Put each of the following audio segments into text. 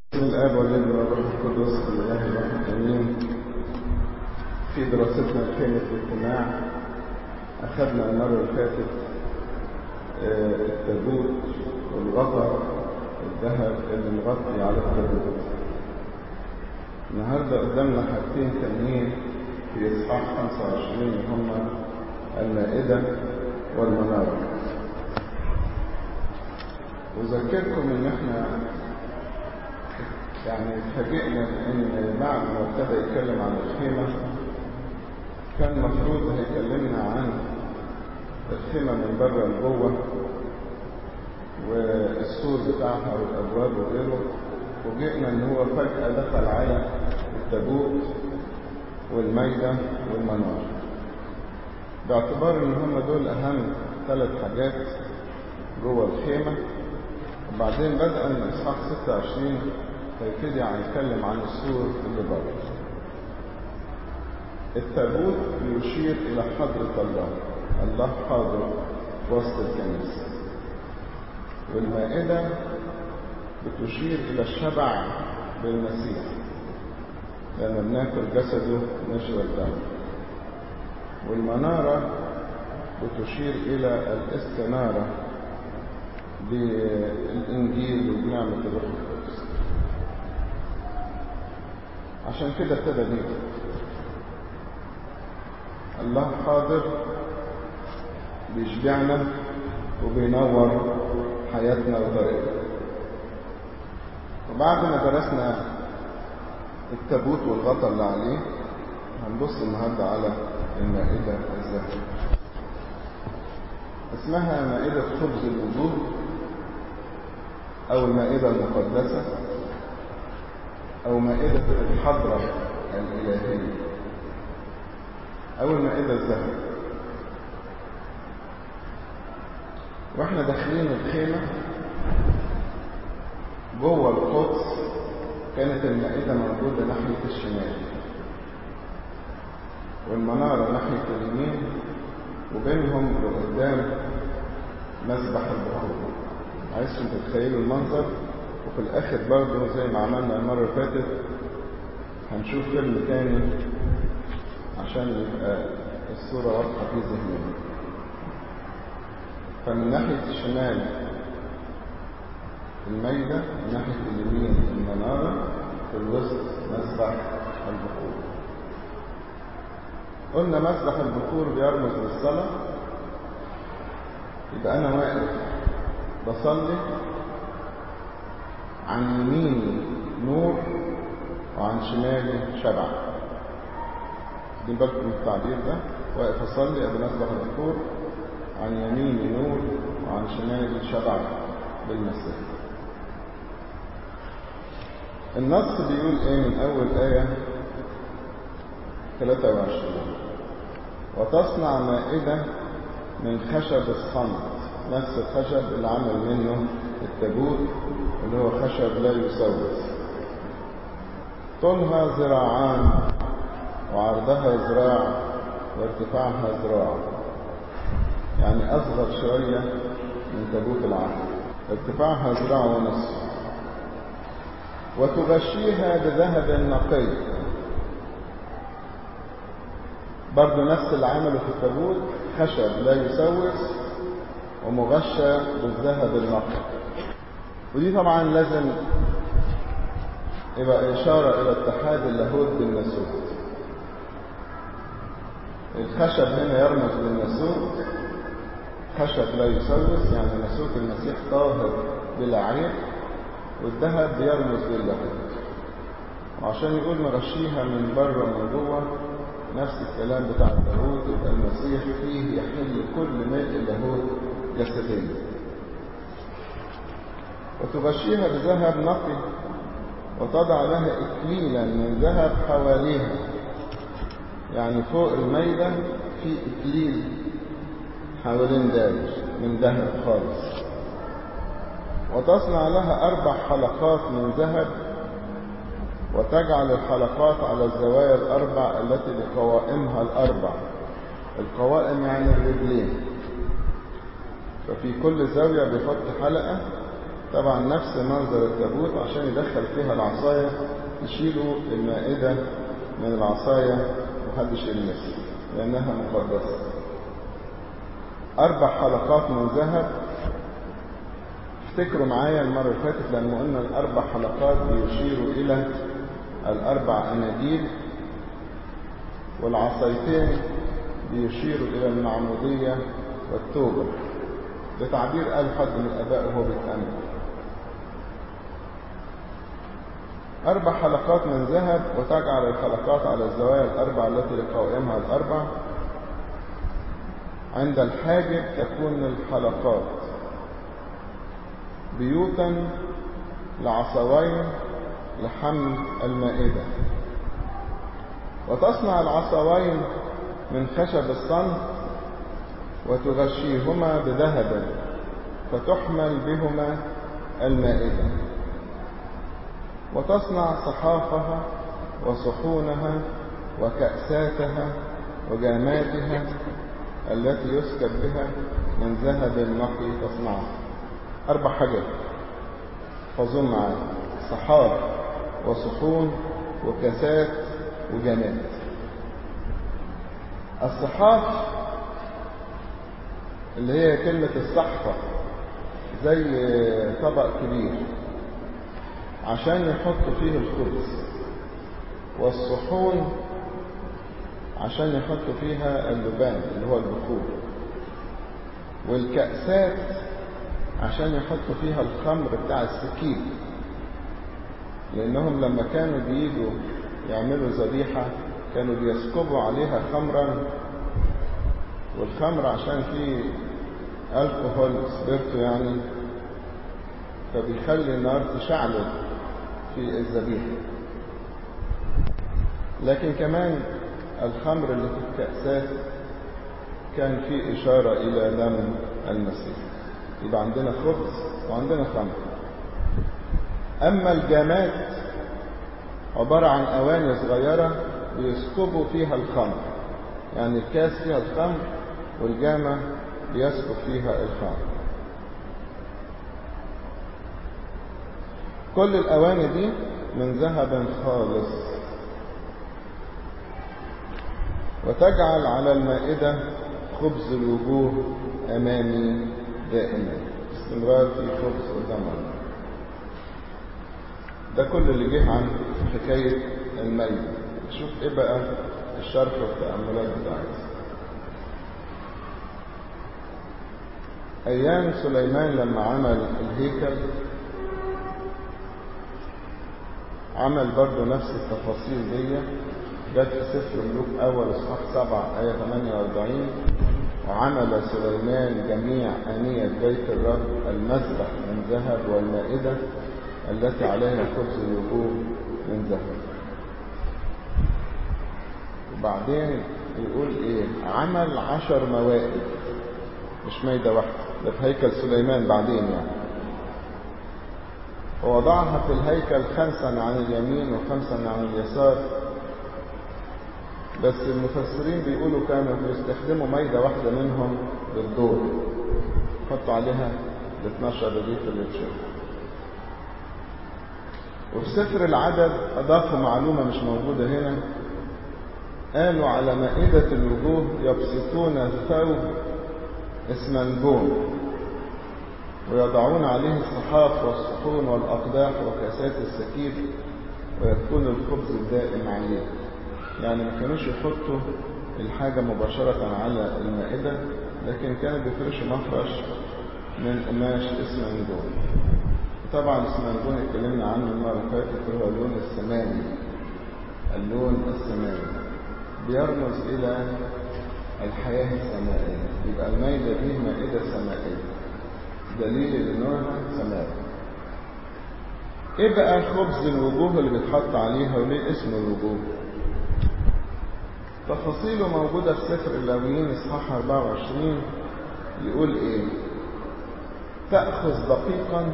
بسم الآب والابن والروح القدس الإله الواحد آمين في دراستنا لكلمة الاجتماع أخذنا المرة اللي فاتت آه، التابوت والغطا الذهب اللي مغطي على التابوت النهارده قدامنا حاجتين تانيين في إصحاح 25 هما المائدة والمنارة وذكركم إن إحنا يعني اتفاجئنا ان بعد ما ابتدى يتكلم عن الخيمة كان المفروض هيكلمنا عن الخيمة من بره لجوه والسور بتاعها والابواب وغيره فوجئنا ان هو فجأة دخل على التابوت والميدة والمنار باعتبار ان هم دول اهم ثلاث حاجات جوه الخيمة وبعدين بدأ من اصحاح 26 هيبتدي يتكلم عن السور اللي بره التابوت يشير الى حضرة الله الله حاضر وسط الكنيسة والمائدة بتشير الى الشبع بالمسيح لأن بناكل جسده نشرب دمه والمنارة بتشير إلى الاستنارة بالإنجيل وبنعمة الروح القدس عشان كده ابتدى بيه الله حاضر بيشبعنا وبينور حياتنا وطريقنا وبعد ما درسنا التابوت والغطا اللي عليه هنبص النهارده على المائدة الذهبية اسمها مائدة خبز الوجود أو المائدة المقدسة أو مائدة الحضرة الإلهية أو المائدة الذهب وإحنا داخلين الخيمة جوه القدس كانت المائدة موجودة ناحية الشمال والمنارة ناحية اليمين وبينهم وقدام مسبح البخور عايزكم تتخيلوا المنظر وفي الاخر برضه زي ما عملنا المره اللي فاتت هنشوف فيلم تاني عشان يبقى الصوره واضحه في ذهننا فمن ناحيه الشمال الميدة من ناحية اليمين المنارة في الوسط مسبح البخور قلنا مسبح البخور بيرمز للصلاة يبقى أنا واقف بصلي عن يميني نور وعن شمالي شبع دي بالكم من التعبير ده واقف اصلي قبل مسبح البخور عن يميني نور وعن شمالي شبع بالمسيح النص بيقول ايه من اول آية 23 وتصنع مائدة من خشب الصمت نفس الخشب اللي عمل منه التابوت اللي هو خشب لا يسوس طولها ذراعان وعرضها ذراع وارتفاعها ذراع يعني أصغر شوية من تابوت العهد ارتفاعها ذراع ونصف وتغشيها بذهب نقي برضه نفس اللي عمله في التابوت خشب لا يسوس ومغشى بالذهب النقي ودي طبعا لازم يبقى إشارة إلى اتحاد اللاهوت بالناسوت الخشب هنا يرمز للناسوت خشب لا يسوس يعني ناسوت المسيح طاهر بلا عيب والذهب بيرمز للاهوت وعشان يقول نغشيها من بره ومن جوه نفس الكلام بتاع اللاهوت يبقى المسيح فيه يحل كل ملء اللاهوت جسديا وتغشيها بذهب نقي وتضع لها إكليلا من ذهب حواليها يعني فوق الميدة في إكليل حوالين داير من ذهب خالص وتصنع لها أربع حلقات من ذهب وتجعل الحلقات على الزوايا الأربع التي لقوائمها الأربع القوائم يعني الرجلين ففي كل زاوية بيحط حلقة طبعا نفس منظر التابوت عشان يدخل فيها العصاية يشيلوا المائدة من العصاية محدش يلمسها لأنها مقدسة أربع حلقات من ذهب افتكروا معايا المرة اللي فاتت لما قلنا الأربع حلقات بيشيروا إلى الأربع أناجيل والعصايتين بيشيروا إلى المعمودية والتوبة ده تعبير قال حد من الآباء وهو بيتأمل أربع حلقات من ذهب وتجعل الحلقات على الزوايا الأربع التي لقوائمها الأربع عند الحاجب تكون الحلقات بيوتا لعصوين لحمل المائدة وتصنع العصوين من خشب الصمت وتغشيهما بذهب فتحمل بهما المائدة وتصنع صحافها وصحونها وكأساتها وجاماتها التي يسكب بها من ذهب نقي تصنعها أربع حاجات فظن معايا صحاف وصحون وكاسات وجامات الصحاف اللي هي كلمة الصحفة زي طبق كبير عشان يحطوا فيه الخبز والصحون عشان يحطوا فيها اللبان اللي هو البخور والكأسات عشان يحطوا فيها الخمر بتاع السكين لأنهم لما كانوا بيجوا يعملوا ذبيحة كانوا بيسكبوا عليها خمرا والخمر عشان فيه الكحول سبيرتو يعني فبيخلي النار تشعلب في الذبيحة لكن كمان الخمر اللي في الكأسات كان فيه إشارة إلى دم المسيح يبقى عندنا خبز وعندنا خمر أما الجامات عبارة عن أواني صغيرة بيسكبوا فيها الخمر يعني الكاس فيها الخمر والجامة بيسكب فيها الخمر كل الأواني دي من ذهب خالص وتجعل على المائدة خبز الوجوه أمامي دائما استمرار في خبز قدام الله ده كل اللي جه عن حكاية الميت شوف ايه بقى الشرح والتأملات بتاعتها أيام سليمان لما عمل الهيكل عمل برضه نفس التفاصيل دي جت في سفر ملوك أول إصحاح 7 آية 48 وعمل سليمان جميع آنية بيت الرب المذبح من ذهب والمائدة التي عليها خبز الوجوه من ذهب وبعدين يقول ايه عمل عشر موائد مش مايدة واحدة ده في هيكل سليمان بعدين يعني ووضعها في الهيكل خمسا عن اليمين وخمسا عن اليسار بس المفسرين بيقولوا كانوا بيستخدموا مايدة واحدة منهم للدور حطوا عليها ال 12 رغيف اللي تشوفوا وفي سفر العدد أضافوا معلومة مش موجودة هنا قالوا على مائدة الوجوه يبسطون ثوب اسمنجون ويضعون عليه الصحاف والصحون والأقداح وكاسات السكيب ويكون الخبز الدائم عليه يعني ما كانوش يحطوا الحاجة مباشرة على المائدة لكن كانوا بيفرشوا مفرش من قماش اسمنجون طبعا اسمنجون اتكلمنا عنه المرة اللي فاتت هو اللون السماوي اللون السماوي بيرمز إلى الحياة السمائية يبقى المائدة دي مائدة سمائية دليل إنها سماوي إيه بقى خبز الوجوه اللي بيتحط عليها وليه اسم الوجوه؟ تفاصيله موجودة في سفر اللاويين إصحاح 24 يقول إيه؟ تأخذ دقيقا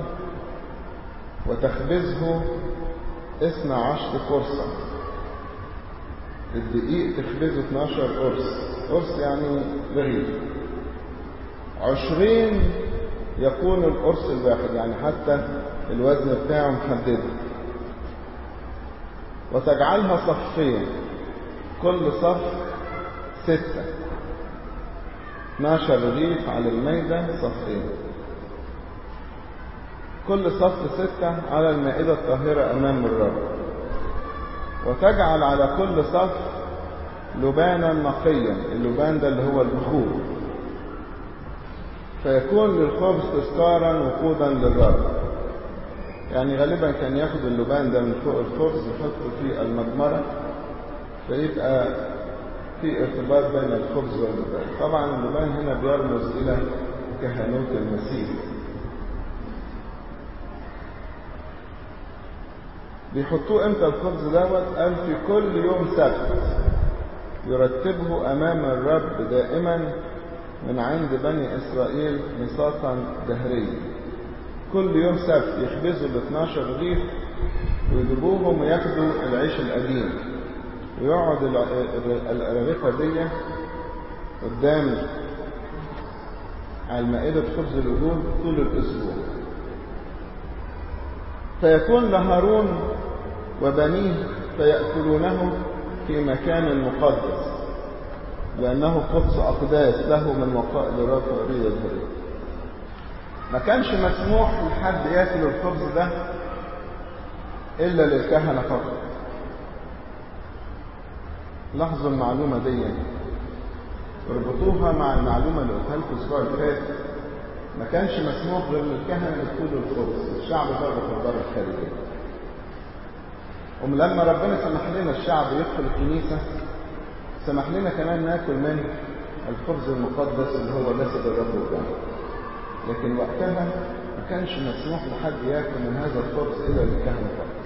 وتخبزه اثنى عشر قرصا الدقيق تخبزه 12 قرص قرص يعني رغيف عشرين يكون القرص الواحد يعني حتى الوزن بتاعه محدد وتجعلها صفين كل صف ستة 12 رغيف على الميدة صفين كل صف ستة على المائدة الطاهرة أمام الرب وتجعل على كل صف لبانا نقيا اللبان ده اللي هو البخور فيكون للخبز تذكارا وقودا للرب يعني غالبا كان ياخد اللبان ده من فوق الخبز يحطه في المجمرة فيبقى في ارتباط بين الخبز واللبان طبعا اللبان هنا بيرمز إلى كهنوت المسيح بيحطوه امتى الخبز دوت قال في كل يوم سبت يرتبه امام الرب دائما من عند بني اسرائيل ميثاقا دهريا كل يوم سبت يخبزوا ال 12 رغيف ويجيبوهم وياخدوا العيش القديم ويقعد الأرغفة دي قدام على المائدة خبز الوجود طول الأسبوع فيكون لهارون وبنيه فيأكلونه في مكان مقدس لأنه قدس أقداس له من وقائل الرب ورية الهرية ما كانش مسموح لحد ياكل الخبز ده إلا للكهنة فقط لاحظوا المعلومة دي اربطوها مع المعلومة اللي قلتها لكم الأسبوع اللي فات ما كانش مسموح غير للكهنة يدخلوا الخبز الشعب بره في الدار الخارجية ولما ربنا سمح لنا الشعب يدخل الكنيسة سمح لنا كمان ناكل من الخبز المقدس اللي هو جسد الرب والجنة لكن وقتها ما كانش مسموح لحد ياكل من هذا الخبز الا للكهنة فقط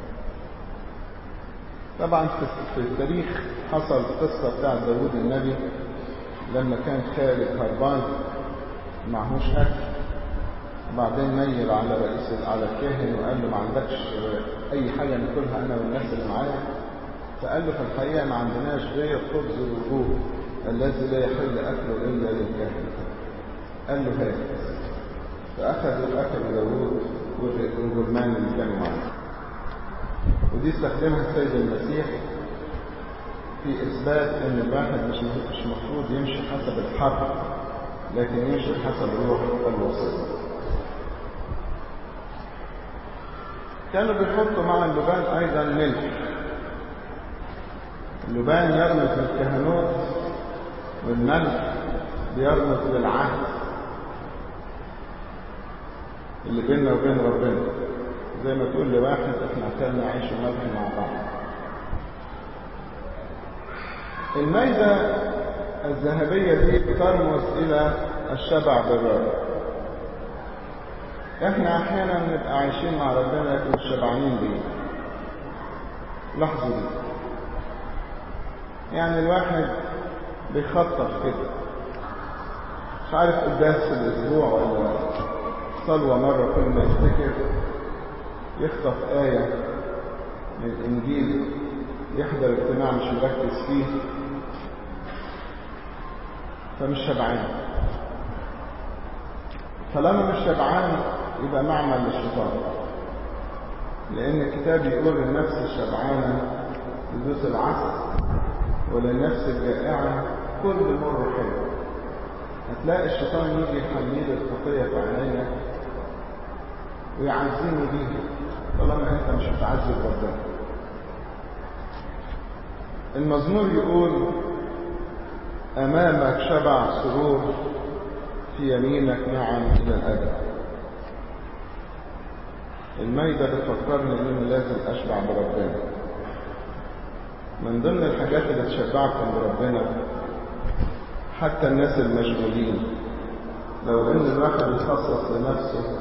طبعا في التاريخ حصل قصة بتاع داوود النبي لما كان خارج هربان معهوش أكل وبعدين نيل على رئيس على الكاهن وقال له ما عندكش أي حاجة ناكلها أنا والناس اللي معايا فقال له في الحقيقة ما عندناش غير خبز الوجوه الذي لا يحل أكله إلا للكاهن قال له هات فأخذوا أكل داوود والغلمان اللي كانوا معاه ودي استخدمها السيد المسيح في إثبات إن الواحد مش مش المفروض يمشي حسب الحرب لكن يمشي حسب روح الوصية. كانوا بيحطوا مع اللبان أيضا ملح. اللبان يرمز للكهنوت والملح بيرمز للعهد اللي بيننا وبين ربنا. زي ما تقول لواحد احنا اكلنا عيش وملح مع بعض الميدة الذهبية دي بترمز إلى الشبع بالرب احنا احيانا نبقى عايشين مع ربنا لكن مش شبعانين بيه لاحظوا دي يعني الواحد بيخطط كده مش عارف قداس في الاسبوع ولا صلوة مرة كل ما يفتكر يخطف آية من الإنجيل يحضر اجتماع مش مركز فيه فمش شبعان طالما مش شبعان يبقى معمل للشيطان لأن الكتاب يقول النفس الشبعانة تدوس العسل وللنفس الجائعة كل مر حلو هتلاقي الشيطان يجي يحمل الخطية في عينينا ويعزيني بيها طالما انت مش متعذب ربنا المزمور يقول امامك شبع سرور في يمينك نعم الى الابد الميدة بتفكرني ان انا لازم اشبع بربنا من ضمن الحاجات اللي تشبعكم بربنا حتى الناس المشغولين لو ان الواحد يخصص لنفسه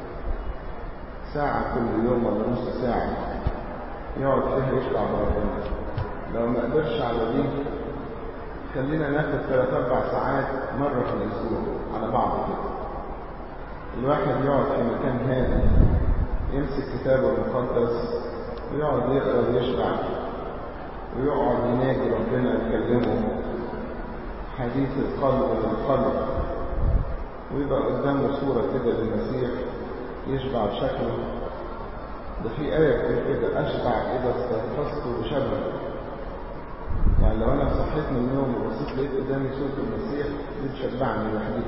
ساعة كل يوم ولا نص ساعة يقعد فيها يشبع بربنا لو ما قدرش على دي خلينا ناخد ثلاث أربع ساعات مرة في الأسبوع على بعض كده الواحد يقعد في مكان هادي يمسك كتابه المقدس ويقعد يقرا ويشبع ويقعد يناجي ربنا يكلمه حديث القلب للقلب ويبقى قدامه صورة كده للمسيح يشبع بشكله ده في آية بتقول كده أشبع إذا استيقظت بشبهه يعني لو أنا صحيت من النوم وبصيت لقيت قدامي صورة المسيح دي تشبعني لوحدي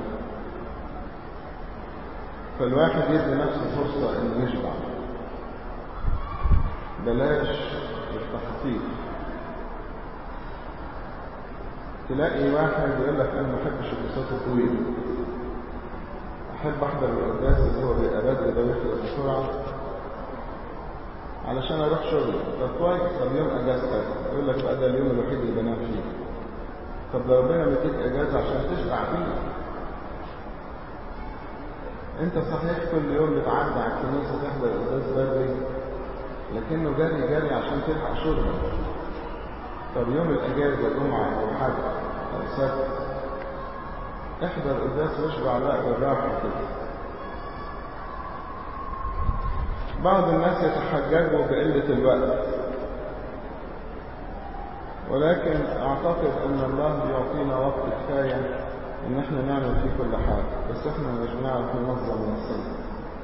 فالواحد يدي نفسه فرصة إنه يشبع بلاش التخطيط تلاقي واحد يقول لك أنا ما بحبش البساط الطويل أحب أحضر القداس اللي هو بيبقى بدري ده ويخلص بسرعة علشان أروح شغلي طب كويس طب يوم أجازتك يقول لك بقى ده اليوم الوحيد اللي بنام فيه طب لو ربنا مديك أجازة عشان تشبع فيه أنت صحيح كل يوم بتعدي على الكنيسة تحضر القداس بدري لكنه جري جري عشان تلحق شغلك طب يوم الأجازة جمعة أو حد أو سبت احضر قداس واشبع لا بالراحة كده بعض الناس يتحججوا بقلة الوقت ولكن أعتقد أن الله بيعطينا وقت كفاية إن إحنا نعمل فيه كل حاجة بس إحنا مش بنعرف ننظم نفسنا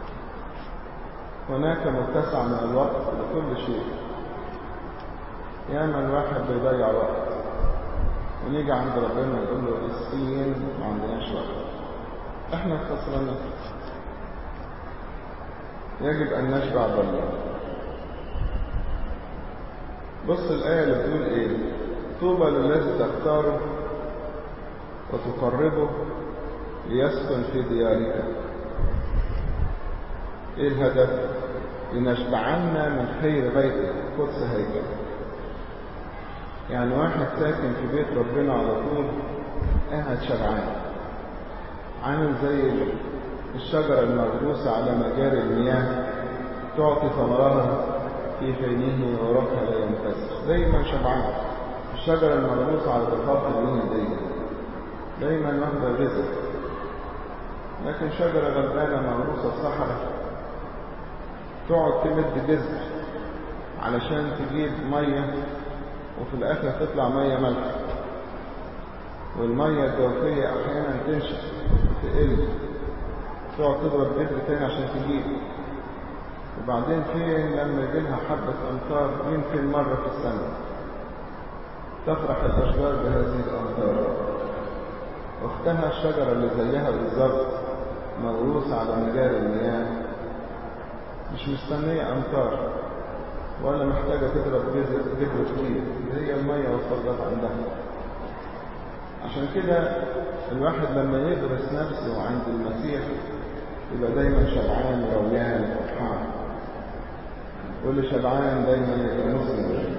هناك متسع من الوقت لكل شيء ياما الواحد بيضيع وقت ونيجي عند ربنا نقول له اسقين ما عندناش وقت احنا خسرانين يجب ان نشبع بالله بص الآية اللي بتقول ايه طوبى للذي تختاره وتقربه ليسكن في ديارك ايه الهدف لنشبعنا من خير بيتك قدس هيكل يعني واحد ساكن في بيت ربنا على طول قاعد شبعان عامل زي الشجرة المغروسة على مجاري المياه تعطي ثمرها في حينه وورقها لا ينكسر دايما شبعان الشجرة المغروسة على ضفاف النيل دي دايما واخدة رزق لكن شجرة غلبانة مغروسة في صحراء تقعد تمد جذر علشان تجيب مية وفي الآخر تطلع مية ملح والمية الجوفية أحيانا تنشف تقل تقعد تضرب جذر تاني عشان تجيب وبعدين فين لما يجيلها حبة أمطار يمكن مرة في السنة تفرح الأشجار بهذه الأمطار واختها الشجرة اللي زيها بالظبط موروثة على مجاري المياه مش مستنية أمطار ولا محتاجة تضرب جذر جذر طويل هي المية وصلت عندها عشان كده الواحد لما يدرس نفسه عند المسيح يبقى دايما شبعان ورويان وفرحان واللي شبعان دايما يبقى مسلم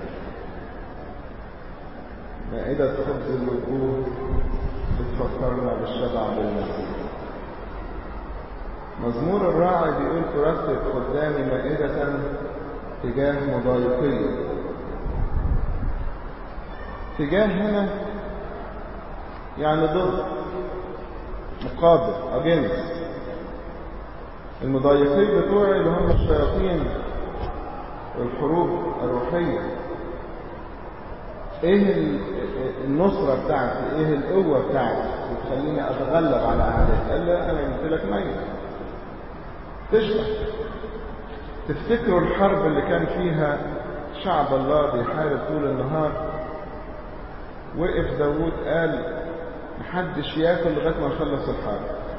مائدة خبز الوجوه بتفكرنا بالشبع بالمسيح مزمور الراعي بيقول ترتب قدامي مائدة تجاه مضايقية تجاه هنا يعني ضد مقابل أجنس المضايقين بتوعي اللي هم الشياطين والحروب الروحية ايه النصرة بتاعتي ايه القوة بتاعتي بتخليني اتغلب على اعدائي قال لا انا قلت لك ميت تشبع تفتكروا الحرب اللي كان فيها شعب الله بيحارب طول النهار وقف داوود قال محدش ياكل لغايه ما نخلص الحرب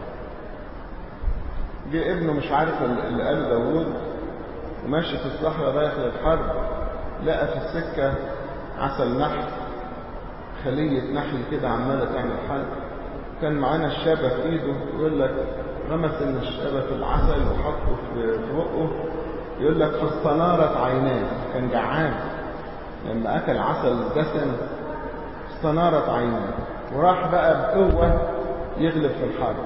جه ابنه مش عارف اللي قاله داوود وماشي في الصحراء رايح للحرب لقى في السكه عسل نحل خليه نحل كده عماله تعمل حرب كان معانا الشابه في ايده يقول لك غمس ان الشابه في العسل وحطه في بقه يقول لك فاستنارت عيناه كان جعان لما اكل عسل دسم استنارت عيناه وراح بقى بقوة يغلب في الحرب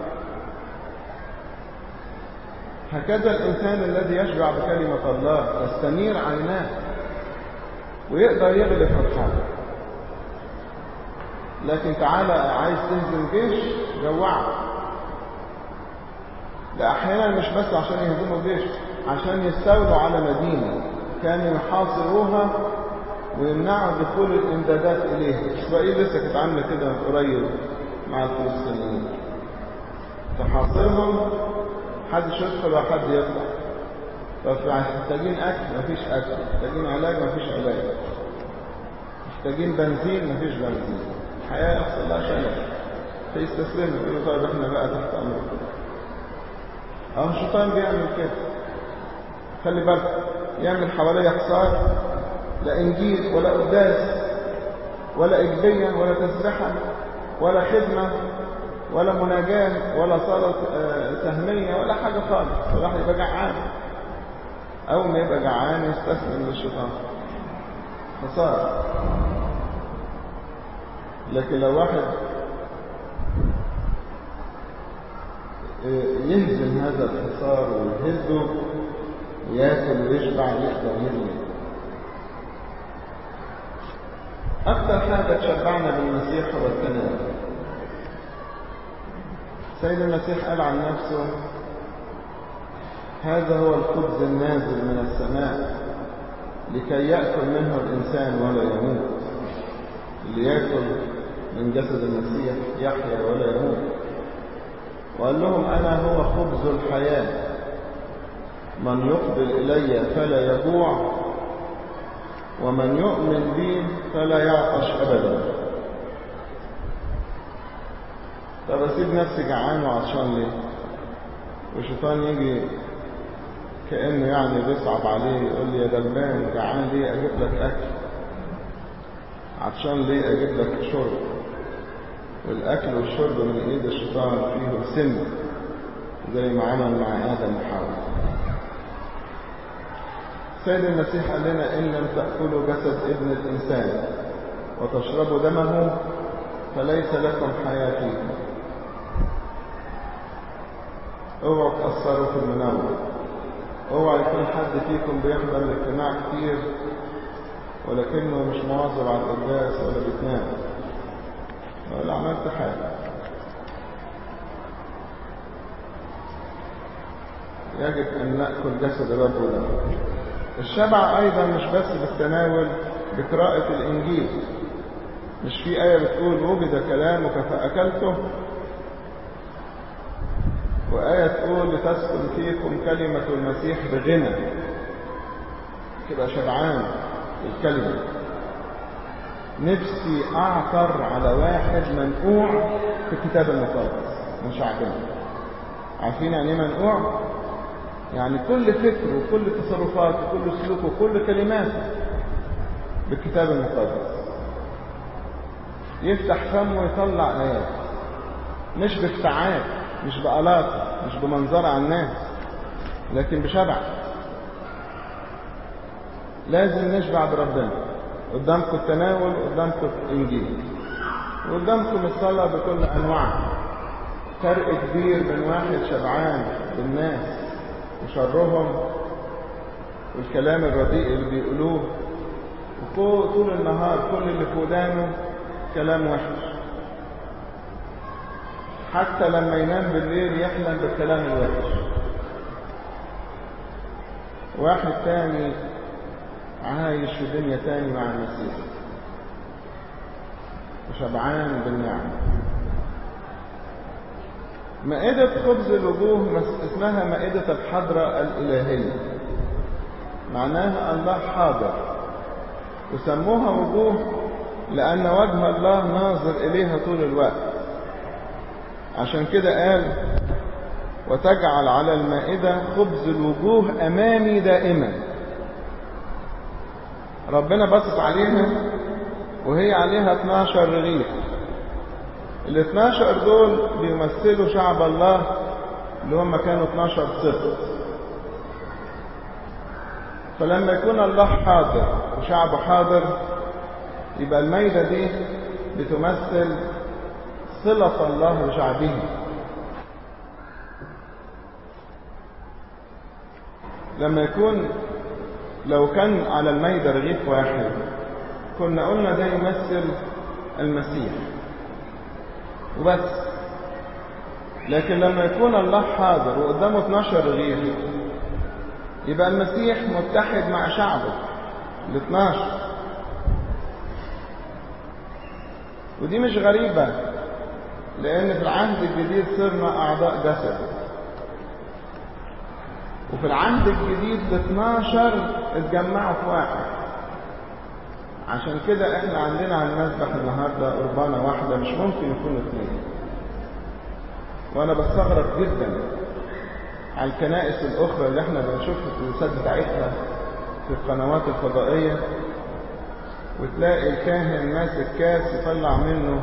هكذا الإنسان الذي يشبع بكلمة الله تستنير عيناه ويقدر يغلب في الحرب لكن تعالى عايز تهزم جيش جوعه ده أحيانا مش بس عشان يهزموا جيش عشان يستولوا على مدينة كانوا يحاصروها ويمنعوا دخول الامدادات اليها اسرائيل لسه كانت عامله كده من قريب مع الفلسطينيين تحاصرهم حدش يدخل وحد يطلع طب محتاجين أكل مفيش أكل محتاجين علاج مفيش علاج محتاجين بنزين مفيش بنزين الحياة يحصل لها شلل فيستسلموا يقولوا طيب احنا بقى تحت أمركم أهو الشيطان بيعمل كده خلي بالك يعمل حواليه حصار لا إنجيل ولا قداس ولا إجبيا ولا تسبحة ولا خدمة ولا مناجاة ولا صلاة سهمية ولا حاجة خالص الواحد يبقى جعان أول ما يبقى جعان يستسلم للشيطان خسارة لكن لو واحد يهزم هذا الحصار ويهزه ياكل ويشبع يقدر يرمي أكثر حاجة تشبعنا بالمسيح هو التناول سيد المسيح قال عن نفسه هذا هو الخبز النازل من السماء لكي يأكل منه الإنسان ولا يموت اللي يأكل من جسد المسيح يحيا ولا يموت وقال لهم أنا هو خبز الحياة من يقبل إلي فلا يجوع ومن يؤمن بي فلا يعطش أبدا طب أسيب نفسي جعان وعطشان ليه والشيطان يجي كأنه يعني بيصعب عليه يقول لي يا غلبان جعان ليه أجيب لك أكل عطشان ليه أجيب لك شرب والأكل والشرب من إيد الشيطان فيه سم زي ما عمل مع آدم وحواء السيد المسيح قال لنا إن لم تأكلوا جسد ابن الإنسان وتشربوا دمه فليس لكم حياة فيكم اوعوا تأثروا في المنور اوعى يكون حد فيكم بيحضر الاجتماع كتير ولكنه مش مواظب على القداس ولا بيتنام ولا عملت حاجة يجب أن نأكل جسد الرب ودمه الشبع أيضا مش بس بالتناول بقراءة الإنجيل مش في آية بتقول وجد كلامك فأكلته وآية تقول لتسكن فيكم كلمة المسيح بغنى تبقى شبعان الكلمة نفسي أعثر على واحد منقوع في الكتاب المقدس مش عارفين عارفين يعني ايه منقوع؟ يعني كل فكر وكل تصرفات وكل سلوك وكل كلماته بالكتاب المقدس يفتح فمه ويطلع آيات مش بافتعال مش بألاطة مش بمنظرة على الناس لكن بشبع لازم نشبع بربنا قدامكم التناول قدامكم الإنجيل وقدامكم الصلاة بكل أنواعها فرق كبير بين واحد شبعان بالناس وشرهم والكلام الرديء اللي بيقولوه طول النهار كل اللي في ودانه كلام وحش حتى لما ينام بالليل يحلم بالكلام الوحش واحد تاني عايش في دنيا تاني مع المسيح وشبعان بالنعمة مائدة خبز الوجوه اسمها مائدة الحضرة الإلهية معناها الله حاضر وسموها وجوه لأن وجه الله ناظر إليها طول الوقت عشان كده قال وتجعل على المائدة خبز الوجوه أمامي دائما ربنا بصت عليها وهي عليها 12 رغيف ال 12 دول بيمثلوا شعب الله اللي هم كانوا 12 سبط فلما يكون الله حاضر وشعبه حاضر يبقى الميدة دي بتمثل صلة الله بشعبه لما يكون لو كان على الميدة رغيف واحد كنا قلنا ده يمثل المسيح وبس لكن لما يكون الله حاضر وقدامه 12 رغيف يبقى المسيح متحد مع شعبه ال 12 ودي مش غريبة لأن في العهد الجديد صرنا أعضاء جسد وفي العهد الجديد ال 12 اتجمعوا في واحد عشان كده احنا عندنا على المذبح النهارده قربانه واحده مش ممكن يكونوا اثنين وانا بستغرب جدا على الكنائس الاخرى اللي احنا بنشوفها في الرسالة بتاعتها في القنوات الفضائيه وتلاقي الكاهن ماسك كاس يطلع منه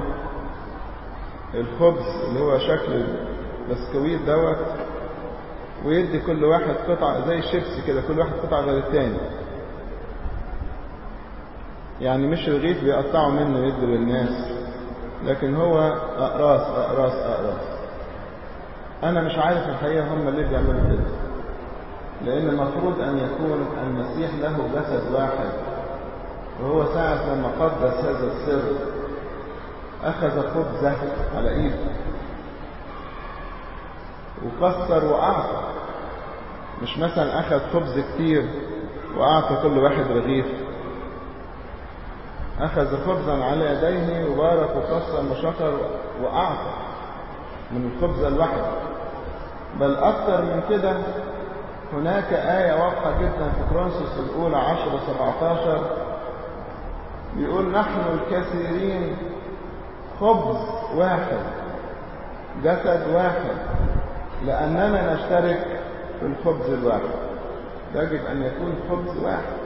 الخبز اللي هو شكل البسكويت دوت ويدي كل واحد قطعة زي الشيبسي كده كل واحد قطعة غير التاني يعني مش رغيف بيقطعوا منه يدوا للناس لكن هو أقراص أقراص أقراص أنا مش عارف الحقيقة هم ليه بيعملوا كده لأن المفروض أن يكون المسيح له جسد واحد وهو ساعة لما قدس هذا السر أخذ خبزة على إيده وكسر وأعطى مش مثلا أخذ خبز كتير وأعطى كل واحد رغيف أخذ خبزا على يديه وبارك وقسم وشكر وأعطى من الخبزة الواحدة بل أكثر من كده هناك آية واضحة جدا في كرونسوس الأولى 10 17 بيقول نحن الكثيرين خبز واحد جسد واحد لأننا نشترك في الخبز الواحد يجب أن يكون خبز واحد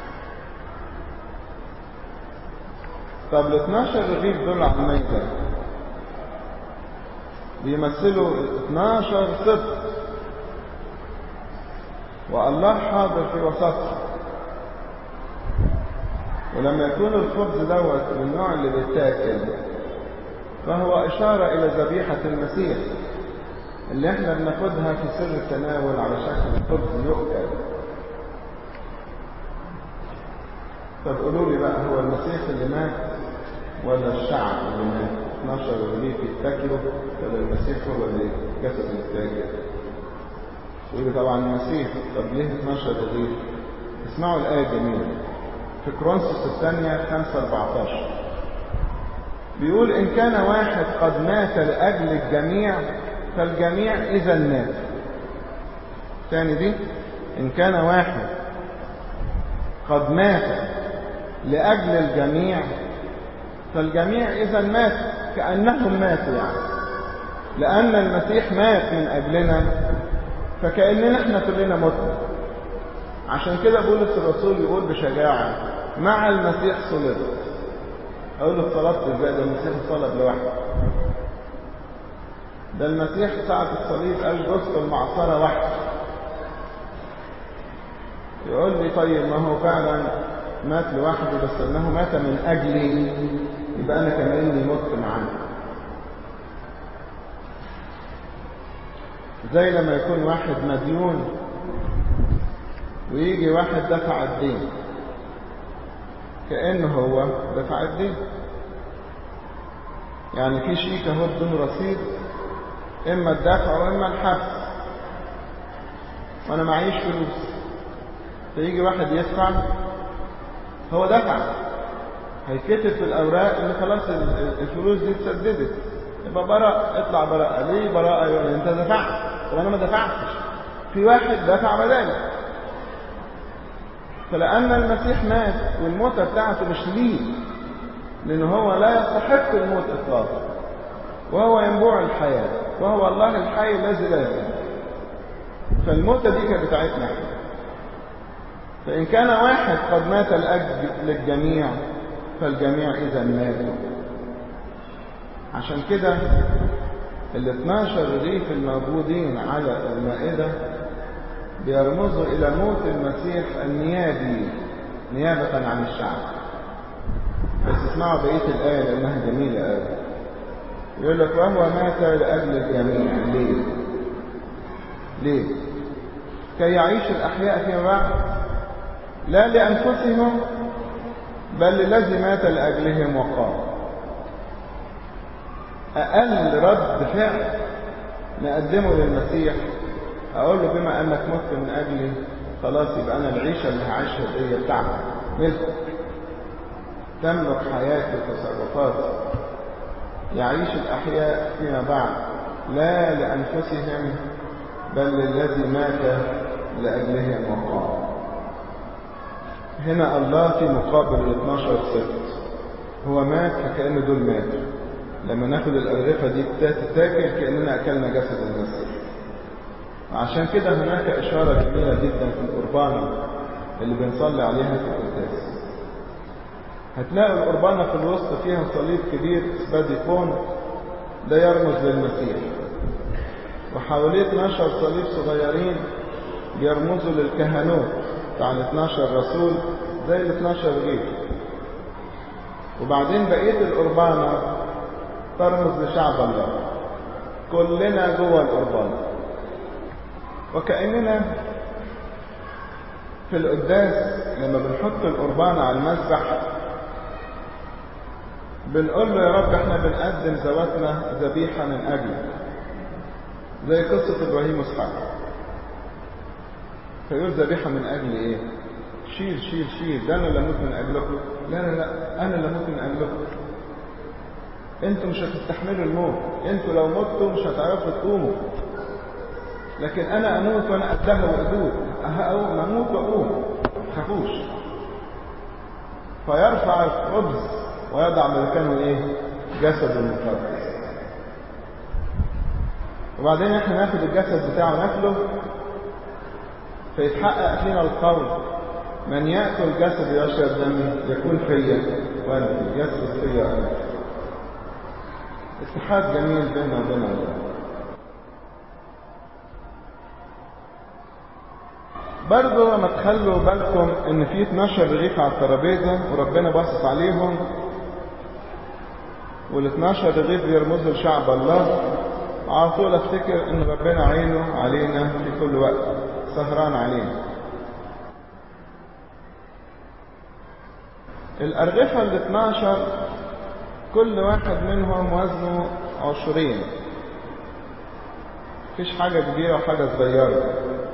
طب ال 12 رغيف دول على الميزة بيمثلوا 12 سبط والله حاضر في وسطهم ولما يكون الخبز دوت من النوع اللي بيتاكل فهو إشارة إلى ذبيحة المسيح اللي احنا بناخدها في سر التناول على شكل خبز يؤكل طب قولوا لي بقى هو المسيح اللي مات ولا الشعب اللي مات 12 رغيف يتاكلوا ولا المسيح هو اللي جسد يتاكل يقول طبعا المسيح طب ليه 12 رغيف اسمعوا الآية الجميلة في كرونسوس الثانية 5 14 بيقول إن كان واحد قد مات لأجل الجميع فالجميع إذا مات تاني دي إن كان واحد قد مات لأجل الجميع فالجميع إذا مات كأنهم ماتوا يعني لأن المسيح مات من أجلنا فكأننا احنا كلنا متنا عشان كده بولس الرسول يقول بشجاعة مع المسيح صلبت أقول له اتصلبت ازاي ده المسيح اتصلب لوحده ده المسيح ساعة الصليب قال جزء المعصرة واحد يقول لي طيب ما هو فعلا مات لوحده بس انه مات من اجلي يبقى انا كمان مت معاه زي لما يكون واحد مديون ويجي واحد دفع الدين كأنه هو دفع الدين يعني في شيك اهو بدون رصيد اما الدفع واما الحبس وانا معيش فلوس فيجي واحد يدفع هو دفع هيكتب في الاوراق ان خلاص الفلوس دي اتسددت يبقى براء اطلع براءة ليه براءة يقول انت دفعت طب انا ما دفعتش في واحد دفع بدالي فلأن المسيح مات والموتة بتاعته مش ليه لأن هو لا يستحق الموت إطلاقا وهو ينبوع الحياة وهو الله الحي الذي لا يموت فالموتة دي كانت بتاعتنا فإن كان واحد قد مات لأجل للجميع فالجميع إذا ماتوا عشان كده ال 12 رغيف الموجودين على المائدة بيرمزوا إلى موت المسيح النيابي نيابة عن الشعب بس اسمعوا بقية الآية لأنها جميلة قوي يقول لك وهو مات لأجل الجميع ليه؟ ليه؟ كي يعيش الأحياء فيما بعد لا لأنفسهم بل للذي مات لأجلهم وقام أقل رد فعل نقدمه للمسيح أقول له بما أنك مت من أجلي خلاص يبقى أنا العيشة اللي هعيشها دي بتاعتك ملكك تملك حياتي وتصرفاتي يعيش الأحياء فيما بعد لا لأنفسهم بل للذي مات لأجلهم وقام هنا الله في مقابل ال 12 ست هو مات فكأن دول ماتوا لما ناخد الأرغفة دي تتاكل كأننا أكلنا جسد المسيح عشان كده هناك إشارة جميلة جدا في القربانة اللي بنصلي عليها في القداس هتلاقوا القربانة في الوسط فيها صليب كبير سباديكون ده يرمز للمسيح وحواليه 12 صليب صغيرين بيرمزوا للكهنوت بتاع ال 12 رسول زي ال 12 غير وبعدين بقية القربانة ترمز لشعب الله كلنا جوه القربانة وكأننا في القداس لما بنحط القربانة على المذبح بنقول له يا رب احنا بنقدم ذواتنا ذبيحة من أجلك زي قصة إبراهيم وإسحاق فيقول ذبيحة من أجل إيه؟ شيل شيل شيل ده أنا اللي أموت من أجلكم لا لا لا أنا اللي أموت من أجلكم أنتوا مش هتستحملوا الموت أنتوا لو متوا مش هتعرفوا تقوموا لكن أنا أموت وأنا قدها وقدود هقوم أموت وأقوم ما تخافوش فيرفع الخبز ويضع مكانه إيه؟ جسد المقدس وبعدين احنا ناخد الجسد بتاعه ناكله فيتحقق فينا القول من يأكل جسد ويشرب دمي يكون فيا وأنا فيه يثبت فيا أنا اتحاد جميل بيننا وبين الله برضه ما تخلوا بالكم ان في 12 رغيف على الترابيزه وربنا باصص عليهم وال 12 رغيف بيرمزوا لشعب الله على طول افتكر ان ربنا عينه علينا في كل وقت سهران علينا الأرغفة ال 12 كل واحد منهم وزنه عشرين مفيش حاجة كبيرة وحاجة صغيرة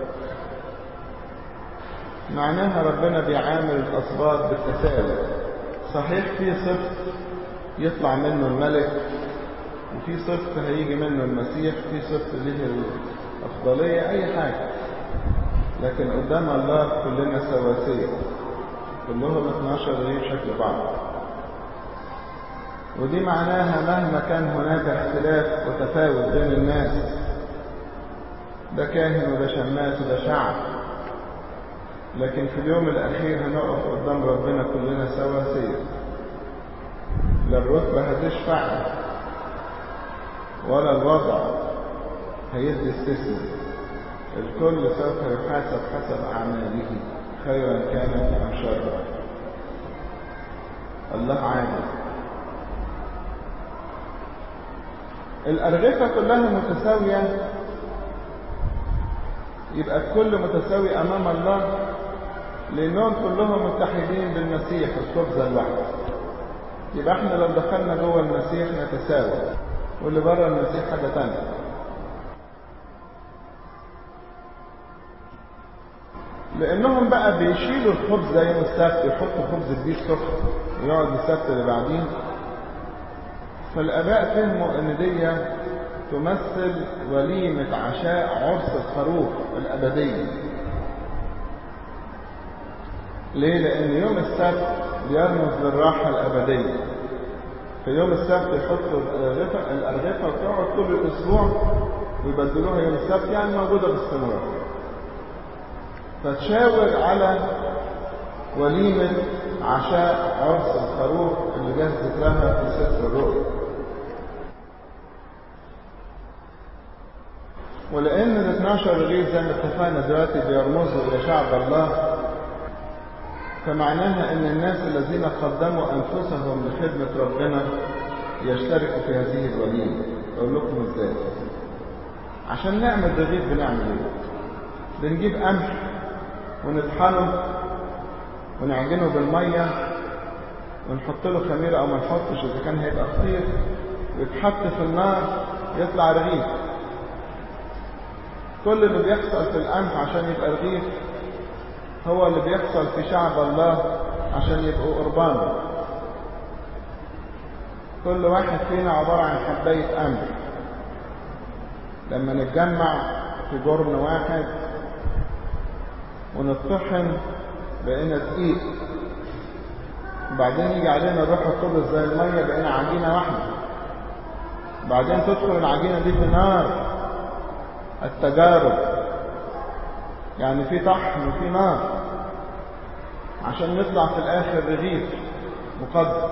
معناها ربنا بيعامل الأصوات بالتساوي صحيح في صفت يطلع منه الملك وفي صفت هيجي منه المسيح في صفت ليه الأفضلية أي حاجة لكن قدام الله كلنا سواسية كلهم 12 غير شكل بعض ودي معناها مهما كان هناك اختلاف وتفاوت بين الناس ده كاهن وده شماس وده شعب لكن في اليوم الأخير هنقف قدام ربنا كلنا سواسية لا الرتبة هتشفع ولا الوضع هيدي استثناء الكل سوف يحاسب حسب أعماله خيرا كانت أم شرا الله عادل الأرغفة كلها متساوية يبقى الكل متساوي أمام الله لأنهم كلهم متحدين بالمسيح الخبز الواحد يبقى احنا لو دخلنا جوه المسيح نتساوى واللي بره المسيح حاجة تانية لأنهم بقى بيشيلوا الخبز ده يوم السبت يحطوا خبز جديد سخن ويقعد السبت اللي بعدين فالآباء فهموا إن دي تمثل وليمة عشاء عرس الخروف الأبدية ليه؟ لأن يوم السبت بيرمز للراحة الأبدية في يوم السبت يحطوا الأرغفة الأرغفة وتقعد طول الأسبوع ويبدلوها يوم السبت يعني موجودة باستمرار فتشاور على وليمة عشاء عرس الخروف اللي جه ذكرها في سفر الرؤيا ولأن ال 12 رغيف زي ما اتفقنا دلوقتي بيرمزوا إلى شعب الله فمعناها ان الناس الذين قدموا انفسهم لخدمة ربنا يشتركوا في هذه الوليمة اقول لكم ازاي عشان نعمل رغيف بنعمل ايه بنجيب قمح ونطحنه ونعجنه بالمية ونحط له خميرة او ما نحطش اذا كان هيبقى فطير ويتحط في النار يطلع رغيف كل اللي بيحصل في القمح عشان يبقى رغيف هو اللي بيحصل في شعب الله عشان يبقوا قربانه كل واحد فينا عبارة عن حباية أمر لما نتجمع في جرن واحد ونطحن بقينا دقيق وبعدين يجي علينا الروح القدس زي المية بقينا عجينة واحدة بعدين تدخل العجينة دي في نار التجارب يعني في طحن وفي نار عشان نطلع في الآخر رغيف مقدس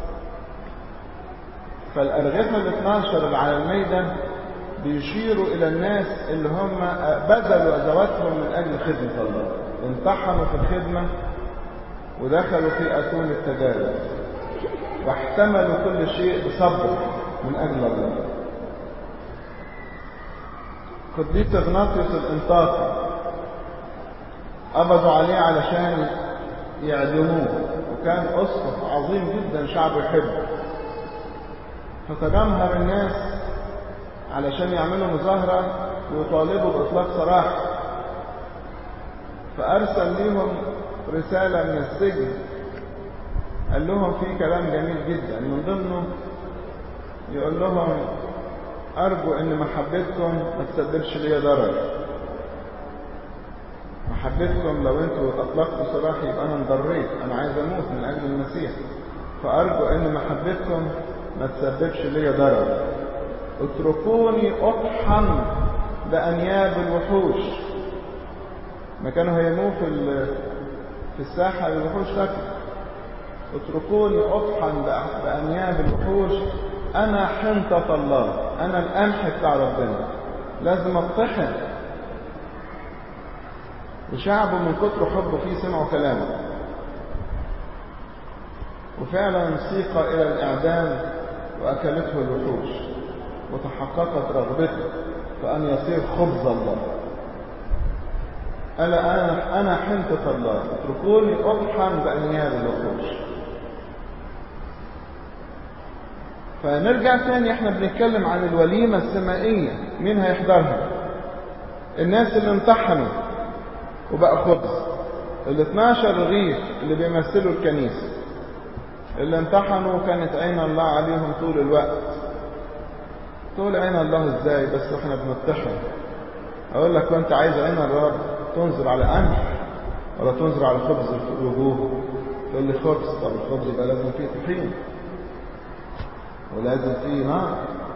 فالأرغفة ال 12 اللي على الميدة بيشيروا إلى الناس اللي هم بذلوا أزواتهم من أجل خدمة الله امتحنوا في الخدمة ودخلوا في أتون التجارب واحتملوا كل شيء بصبر من أجل الله قديس اغناطيوس الانطاقي قبضوا عليه علشان يعدموه وكان أسقف عظيم جدا شعب يحبه فتجمهر الناس علشان يعملوا مظاهرة ويطالبوا بإطلاق سراح فأرسل ليهم رسالة من السجن قال لهم في كلام جميل جدا من ضمنه يقول لهم أرجو أن محبتكم ما تسببش لي ضرر محبتكم لو انتوا أطلقتوا سراح يبقى أنا انضريت أنا عايز أموت من أجل المسيح فأرجو أن محبتكم ما تسببش لي ضرر اتركوني أطحن بأنياب الوحوش ما كانوا هيموه في في الساحة الوحوش تاكل اتركوني أطحن بأنياب الوحوش أنا حنطة الله أنا القمح بتاع ربنا لازم أطحن وشعبه من كتر حبه فيه سمعوا كلامه وفعلا سيق إلى الإعدام وأكلته الوحوش وتحققت رغبته فأن يصير خبز الله ألا أنا أنا حنطة الله اتركوني أطحن بأنياب الوحوش فنرجع تاني احنا بنتكلم عن الوليمة السمائية مين هيحضرها الناس اللي امتحنوا وبقى خبز ال 12 رغيف اللي بيمثلوا الكنيسة اللي امتحنوا كانت عين الله عليهم طول الوقت تقول عين الله ازاي بس احنا بنمتحن اقول لك وانت عايز عين الرب تنظر على قمح ولا تنظر على خبز الوجوه تقول لي خبز طب الخبز يبقى لازم فيه طحين ولازم فيه نار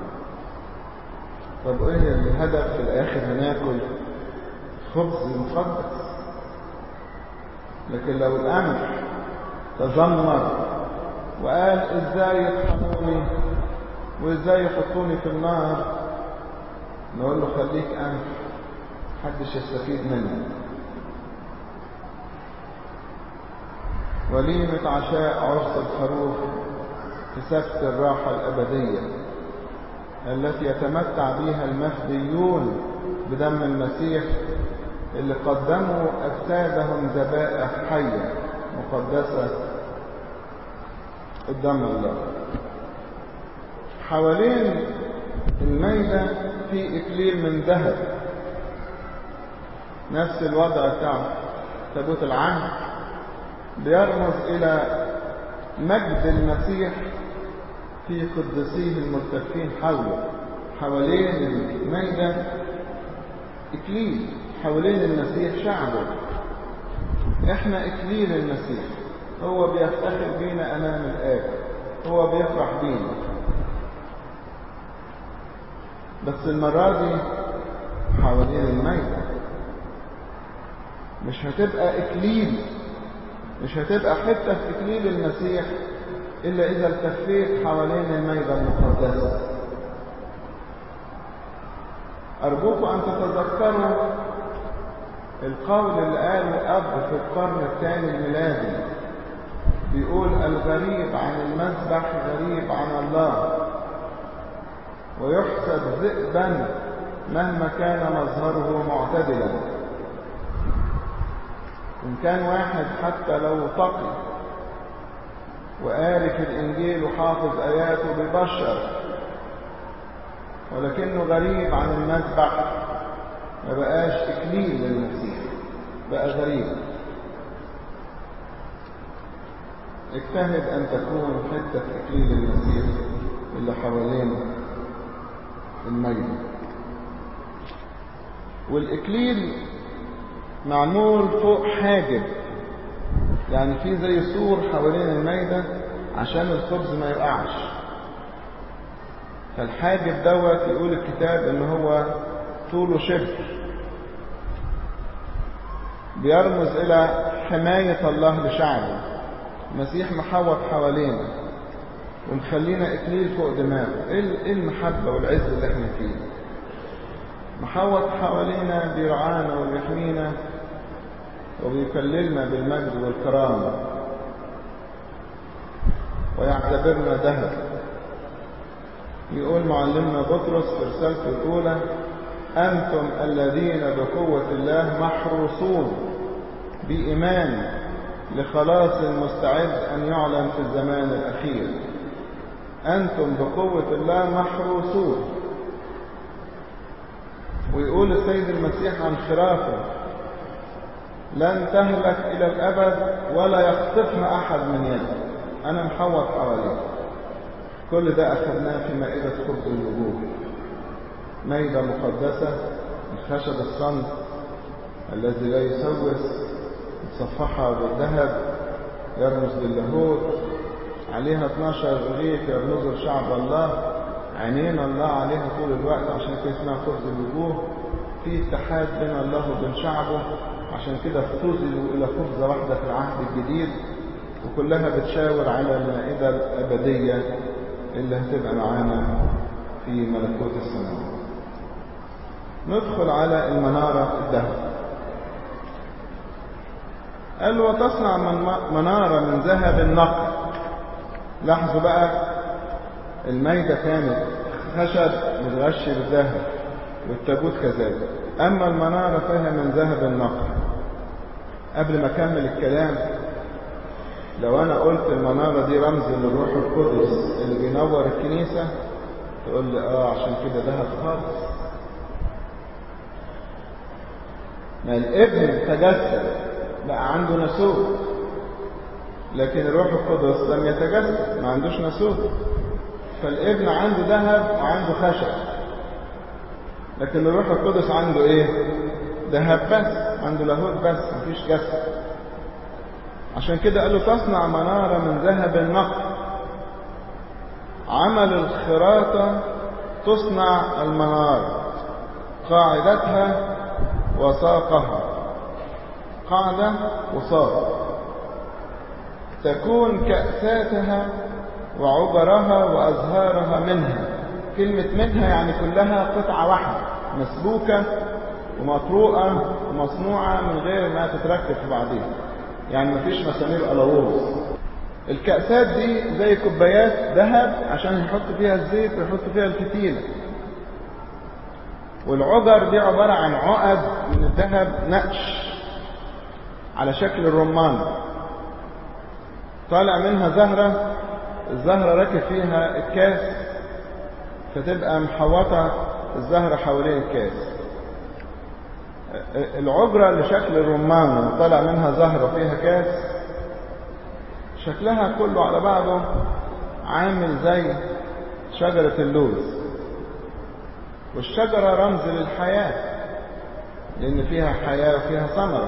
طب ايه الهدف في الاخر هناكل خبز مقدس لكن لو القمح تذمر وقال ازاي يطحنوني وازاي يحطوني في النار نقول له خليك قمح محدش يستفيد منك وليمة عشاء عرس الخروف في سبت الراحة الأبدية التي يتمتع بها المفديون بدم المسيح اللي قدموا أجسادهم ذبائح حية مقدسة قدام الله حوالين الميدة في إكليل من ذهب نفس الوضع بتاع تابوت العهد بيرمز إلى مجد المسيح في قدسيه الملتفين حوله حوالين الميدة إكليل حوالين المسيح شعبه احنا إكليل المسيح هو بيفتخر بينا أمام الآب هو بيفرح بينا بس المرة دي حوالين الميدة مش هتبقى إكليل مش هتبقى حتة في إكليل المسيح إلا إذا التفيت حوالين الميدة المقدسة أرجوكم أن تتذكروا القول اللي قاله أب في القرن الثاني الميلادي بيقول الغريب عن المذبح غريب عن الله ويحسب ذئبا مهما كان مظهره معتدلا إن كان واحد حتى لو تقي وقاري في الإنجيل وحافظ آياته ببشر ولكنه غريب عن المذبح ما بقاش إكليل للمسيح بقى غريب اجتهد أن تكون حتة إكليل المسيح اللي حوالين الميدة والإكليل معمول فوق حاجب يعني في زي سور حوالين الميدة عشان الخبز ما يقعش فالحاجب دوت يقول الكتاب ان هو طوله شبر بيرمز الى حماية الله لشعبه المسيح محوط حوالينا ومخلينا اكليل فوق دماغه ايه المحبة والعز اللي احنا فيه محوط حوالينا بيرعانا وبيحمينا وبيكللنا بالمجد والكرامة ويعتبرنا ذهب يقول معلمنا بطرس في رسالته الأولى أنتم الذين بقوة الله محروسون بإيمان لخلاص مستعد أن يعلن في الزمان الأخير أنتم بقوة الله محروسون ويقول السيد المسيح عن خرافه لن تهلك إلى الأبد ولا يخطفها أحد من يده أنا محوط حواليه كل ده أخذناه في مائدة خبز الوجوه مائدة مقدسة الخشب الصمت الذي لا يسوس مصفحة بالذهب يرمز للاهوت عليها 12 رغيف يرمزوا لشعب الله عينين الله عليها طول الوقت عشان كده اسمها خبز الوجوه في اتحاد بين الله وبين شعبه عشان كده اختزلوا إلى خبزة واحدة في العهد الجديد وكلها بتشاور على المائدة الأبدية اللي هتبقى معانا في ملكوت السماوات ندخل على المنارة الذهب قال وتصنع من منارة من ذهب نقي لاحظوا بقى الميدة كانت خشب متغشي بالذهب والتابوت كذلك أما المنارة فهي من ذهب نقي قبل ما أكمل الكلام لو أنا قلت المنارة دي رمز للروح القدس اللي بينور الكنيسة تقول لي آه عشان كده ذهب خالص ما الابن تجسد بقى عنده ناسوت لكن الروح القدس لم يتجسد ما عندوش ناسوت فالابن عنده ذهب وعنده خشب لكن الروح القدس عنده ايه ذهب بس عنده لاهوت بس مفيش جسد عشان كده قال له تصنع منارة من ذهب نقي عمل الخراطة تصنع المنارة قاعدتها وساقها قاعدة وساق تكون كأساتها وعبرها وأزهارها منها كلمة منها يعني كلها قطعة واحدة مسبوكة ومطروقة ومصنوعة من غير ما تتركب في بعضها يعني مفيش مسامير ألاووز الكأسات دي زي كوبايات ذهب عشان يحط فيها الزيت ويحط فيها الفتيلة والعجر دي عبارة عن عقد من الذهب نقش على شكل الرمان طالع منها زهرة الزهرة راكب فيها الكاس فتبقى محوطة الزهرة حوالين الكاس العجرة اللي شكل الرمان طالع منها زهرة فيها كاس شكلها كله على بعضه عامل زي شجرة اللوز والشجرة رمز للحياة لأن فيها حياة وفيها ثمرة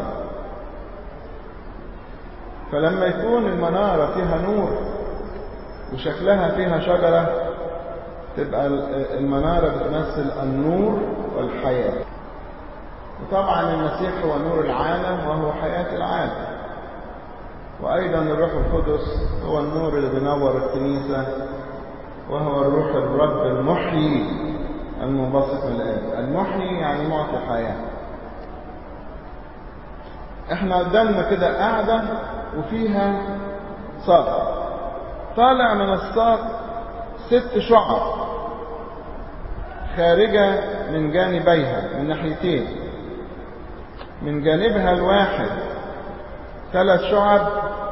فلما يكون المنارة فيها نور وشكلها فيها شجرة تبقى المنارة بتمثل النور والحياة وطبعا المسيح هو نور العالم وهو حياة العالم وأيضا الروح القدس هو النور اللي بينور الكنيسة وهو الروح الرب المحيي المنبسط من الآب المحيي يعني معطي حياة احنا قدامنا كده قاعدة وفيها ساق طالع من الساق ست شعب خارجة من جانبيها من ناحيتين من جانبها الواحد ثلاث شعب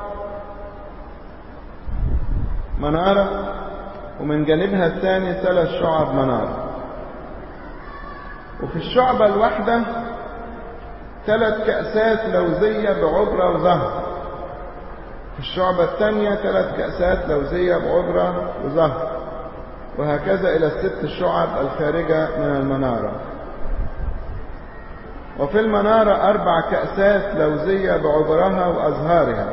منارة ومن جانبها الثاني ثلاث شعب منارة وفي الشعبة الواحدة ثلاث كأسات لوزية بعبرة وزهر في الشعبة الثانية ثلاث كأسات لوزية بعبرة وزهر وهكذا إلى الست الشعب الخارجة من المنارة وفي المنارة أربع كأسات لوزية بعبرها وأزهارها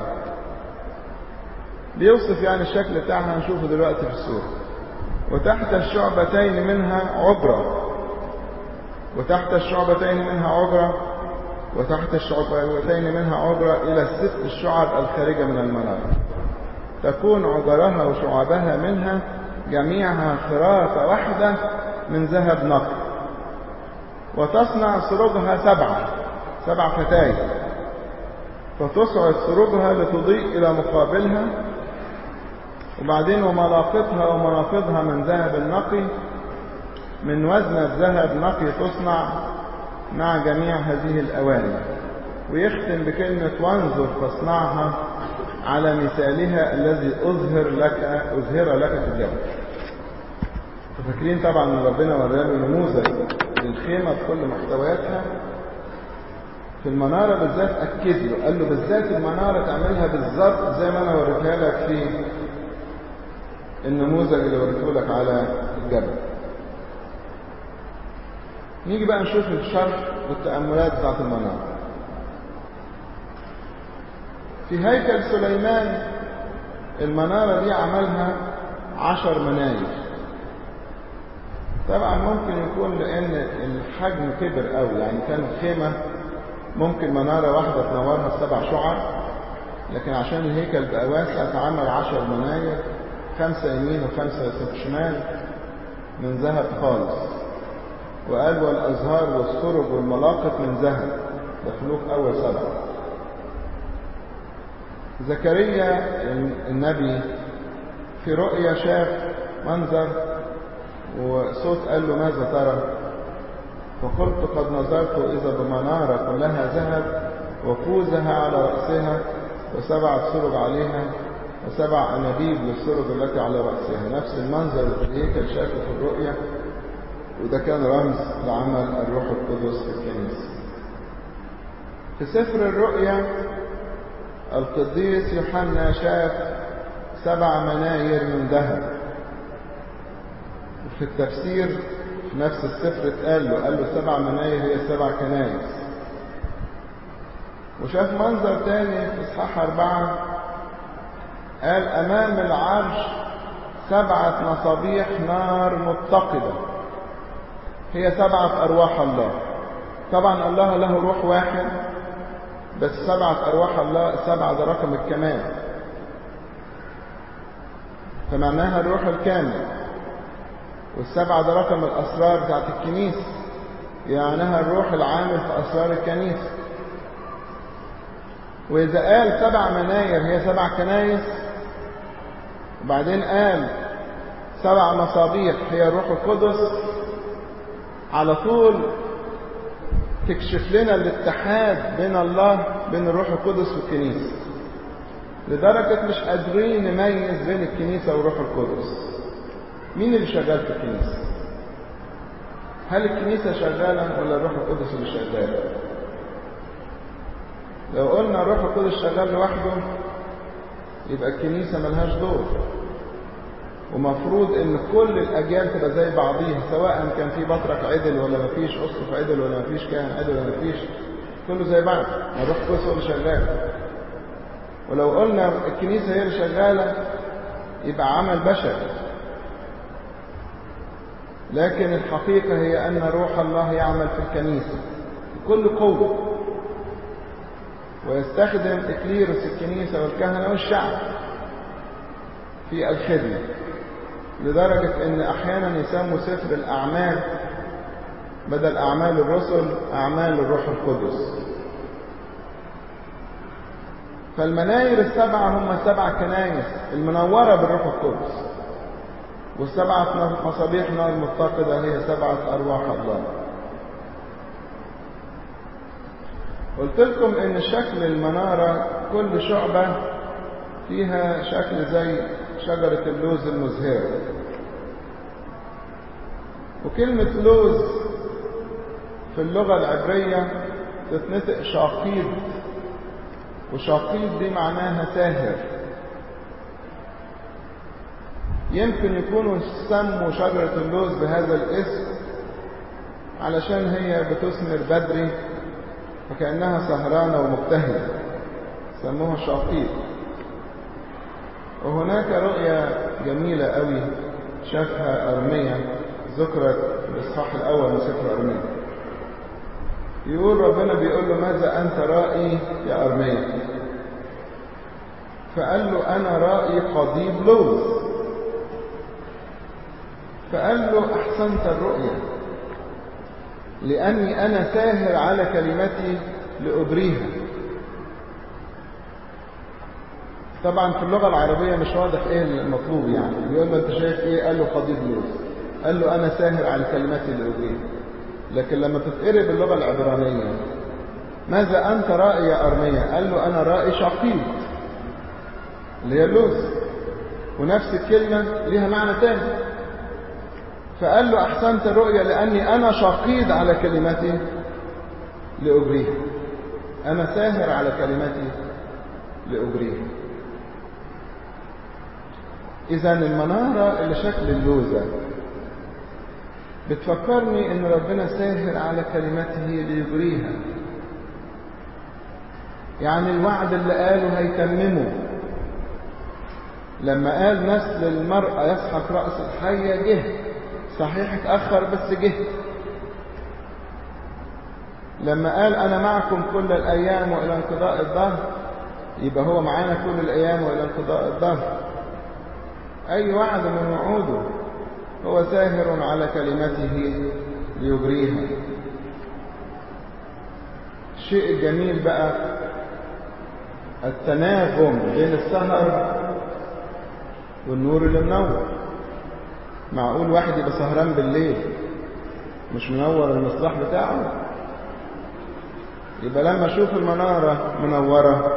بيوصف يعني الشكل بتاعها هنشوفه دلوقتي في الصورة وتحت الشعبتين منها عبرة وتحت الشعبتين منها عبرة وتحت الشعبتين منها عبرة إلى الست الشعب الخارجة من المنارة تكون عبرها وشعبها منها جميعها خرافة واحدة من ذهب نقي وتصنع سروجها سبعة سبع فتايل فتصعد سروجها لتضيء إلى مقابلها وبعدين وملاقطها ومنافضها من ذهب النقي من وزن الذهب نقي تصنع مع جميع هذه الأواني ويختم بكلمة وانظر فاصنعها على مثالها الذي أظهر لك أظهر لك في الجبل فاكرين طبعا ان ربنا وراله نموذج للخيمة بكل محتوياتها في المنارة بالذات أكد له قال له بالذات المنارة تعملها بالظبط زي ما أنا وريتها لك في النموذج اللي وريته لك على الجبل نيجي بقى نشوف الشرح والتأملات بتاعت المنارة في هيكل سليمان المنارة دي عملها عشر مناير طبعا ممكن يكون لأن الحجم كبر قوي يعني كان الخيمة ممكن منارة واحدة تنورها سبع شعب لكن عشان الهيكل بقى واسع اتعمل عشر مناير خمسة يمين وخمسة شمال من ذهب خالص وقال والأزهار والسرج والملاقط من ذهب ده خلوق أول سبعة زكريا النبي في رؤيا شاف منظر وصوت قال له ماذا ترى فقلت قد نظرت إذا بمنارة كلها ذهب وكوزها على رأسها وسبعة سرج عليها وسبع أنابيب للسرج التي على رأسها نفس المنظر اللي في الهيكل شافه في الرؤيا وده كان رمز لعمل الروح القدس في الكنيسة في سفر الرؤيا القديس يوحنا شاف سبع مناير من ذهب وفي التفسير في نفس السفر اتقال له قال له سبع مناير هي سبع كنايس وشاف منظر تاني في اصحاح أربعة قال أمام العرش سبعة مصابيح نار متقدة هي سبعة أرواح الله طبعا الله له روح واحد بس سبعة أرواح الله سبعة ده رقم الكمال فمعناها الروح الكامل والسبعة ده رقم الأسرار بتاعت الكنيسة يعنيها الروح العامل في أسرار الكنيسة وإذا قال سبع مناير هي سبع كنايس وبعدين قال سبع مصابيح هي الروح القدس على طول تكشف لنا الاتحاد بين الله بين الروح القدس والكنيسة لدرجة مش قادرين نميز بين الكنيسة والروح القدس مين اللي شغال في الكنيسة هل الكنيسة شغالة ولا الروح القدس اللي شغال لو قلنا الروح القدس شغال لوحده يبقى الكنيسة ملهاش دور ومفروض ان كل الاجيال تبقى زي بعضيها سواء كان في بطرك عدل ولا مفيش اسقف عدل ولا مفيش كاهن عدل ولا مفيش كله زي بعض الروح القدس هو اللي شغال ولو قلنا الكنيسة هي اللي شغالة يبقى عمل بشري لكن الحقيقة هي أن روح الله يعمل في الكنيسة بكل قوة ويستخدم إكليروس الكنيسة والكهنة والشعب في الخدمة لدرجة أن أحيانا يسموا سفر الأعمال بدل أعمال الرسل أعمال الروح القدس فالمناير السبعة هم سبع كنايس المنورة بالروح القدس والسبعة مصابيح نار متقدة هي سبعة أرواح الله قلت لكم ان شكل المنارة كل شعبة فيها شكل زي شجرة اللوز المزهرة وكلمة لوز في اللغة العبرية تتنطق شاقيد وشاقيد دي معناها ساهر يمكن يكونوا سموا شجرة اللوز بهذا الاسم علشان هي بتثمر بدري فكأنها سهرانة ومبتهجة سموها شاقيق وهناك رؤية جميلة قوي شافها أرمية ذكرت في الإصحاح الأول من سفر أرمية يقول ربنا بيقول له ماذا أنت رائي يا أرمية فقال له أنا رائي قضيب لوز فقال له أحسنت الرؤية لأني أنا ساهر على كلمتي لأبريها طبعا في اللغة العربية مش واضح ايه المطلوب يعني بيقول له انت شايف ايه قال له قضيب لوز قال له انا ساهر على كلمتي لأبريها لكن لما تتقري باللغة العبرانية ماذا أنت رأي يا أرمية قال له أنا رأي شقيق اللي هي اللوز ونفس الكلمة ليها معنى تاني فقال له أحسنت الرؤيا لأني أنا شقيد على كلمتي لأجريها أنا ساهر على كلمتي لأجريها إذا المنارة اللي شكل اللوزة بتفكرني إن ربنا ساهر على كلمته ليجريها يعني الوعد اللي قاله هيتممه لما قال نسل المرأة يسحق رأس الحية جه صحيح اتأخر بس جه لما قال أنا معكم كل الأيام وإلى انقضاء الظهر يبقى هو معانا كل الأيام وإلى انقضاء الظهر أي وعد من وعوده هو ساهر على كلمته ليجريها الشيء الجميل بقى التناغم بين السهر والنور اللي منور معقول واحد يبقى سهران بالليل مش منور المصباح بتاعه يبقى لما اشوف المنارة منورة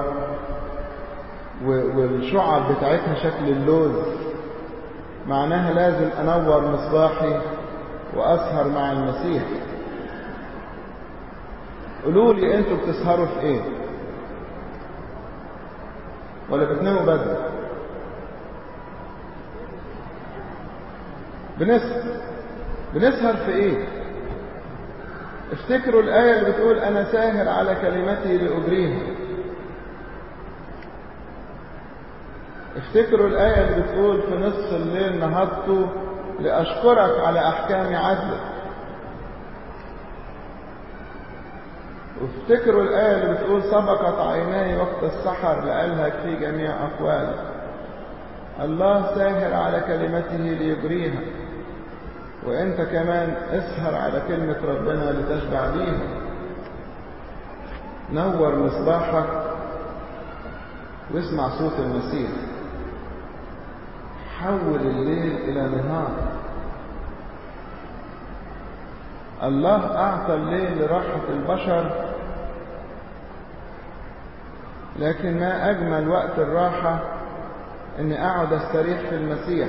والشعب بتاعتها شكل اللوز معناها لازم انور مصباحي واسهر مع المسيح قولوا لي انتوا بتسهروا في ايه ولا بتناموا بدري بنسهر بنسهر في ايه افتكروا الآية اللي بتقول أنا ساهر على كلمتي لأجريها افتكروا الآية اللي بتقول في نصف الليل نهضت لأشكرك على أحكام عدلك وافتكروا الآية اللي بتقول سبقت عيناي وقت السحر لألهك في جميع أقوالي الله ساهر على كلمته ليجريها وانت كمان اسهر على كلمة ربنا لتشبع بيها نور مصباحك واسمع صوت المسيح حول الليل إلى نهار الله أعطى الليل لراحة البشر لكن ما أجمل وقت الراحة إني أقعد أستريح في المسيح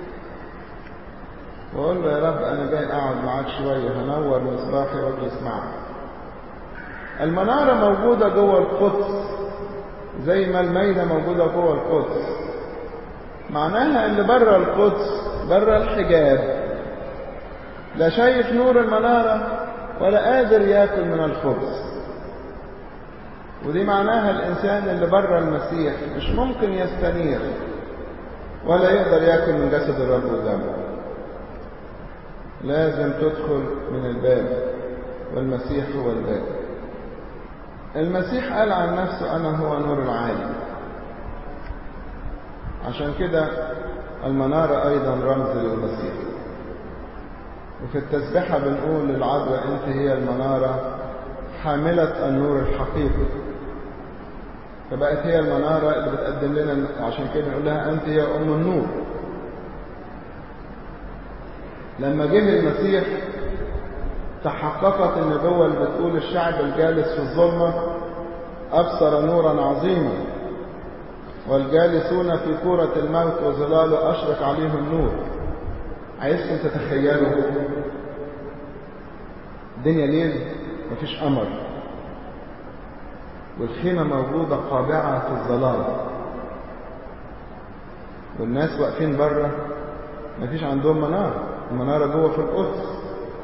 وأقول له يا رب أنا جاي أقعد معاك شوية هنور مصباحي وأجلس معك المنارة موجودة جوه القدس زي ما الميدة موجودة جوه القدس معناها اللي بره القدس بره الحجاب لا شايف نور المنارة ولا قادر ياكل من الخبز ودي معناها الإنسان اللي بره المسيح مش ممكن يستنير ولا يقدر ياكل من جسد الرب قدامه لازم تدخل من الباب والمسيح هو الباب المسيح قال عن نفسه أنا هو نور العالم عشان كده المنارة أيضا رمز للمسيح وفي التسبحة بنقول للعذراء أنت هي المنارة حاملة النور الحقيقي فبقت هي المنارة اللي بتقدم لنا عشان كده نقول لها أنت هي أم النور لما جه المسيح تحققت النبوة اللي بتقول الشعب الجالس في الظلمة أبصر نورا عظيما والجالسون في كورة الموت وظلاله أشرق عليهم النور عايزكم تتخيلوا الدنيا ليل مفيش قمر والخيمة موجودة قابعة في الظلام والناس واقفين بره مفيش عندهم منارة المنارة جوه في القدس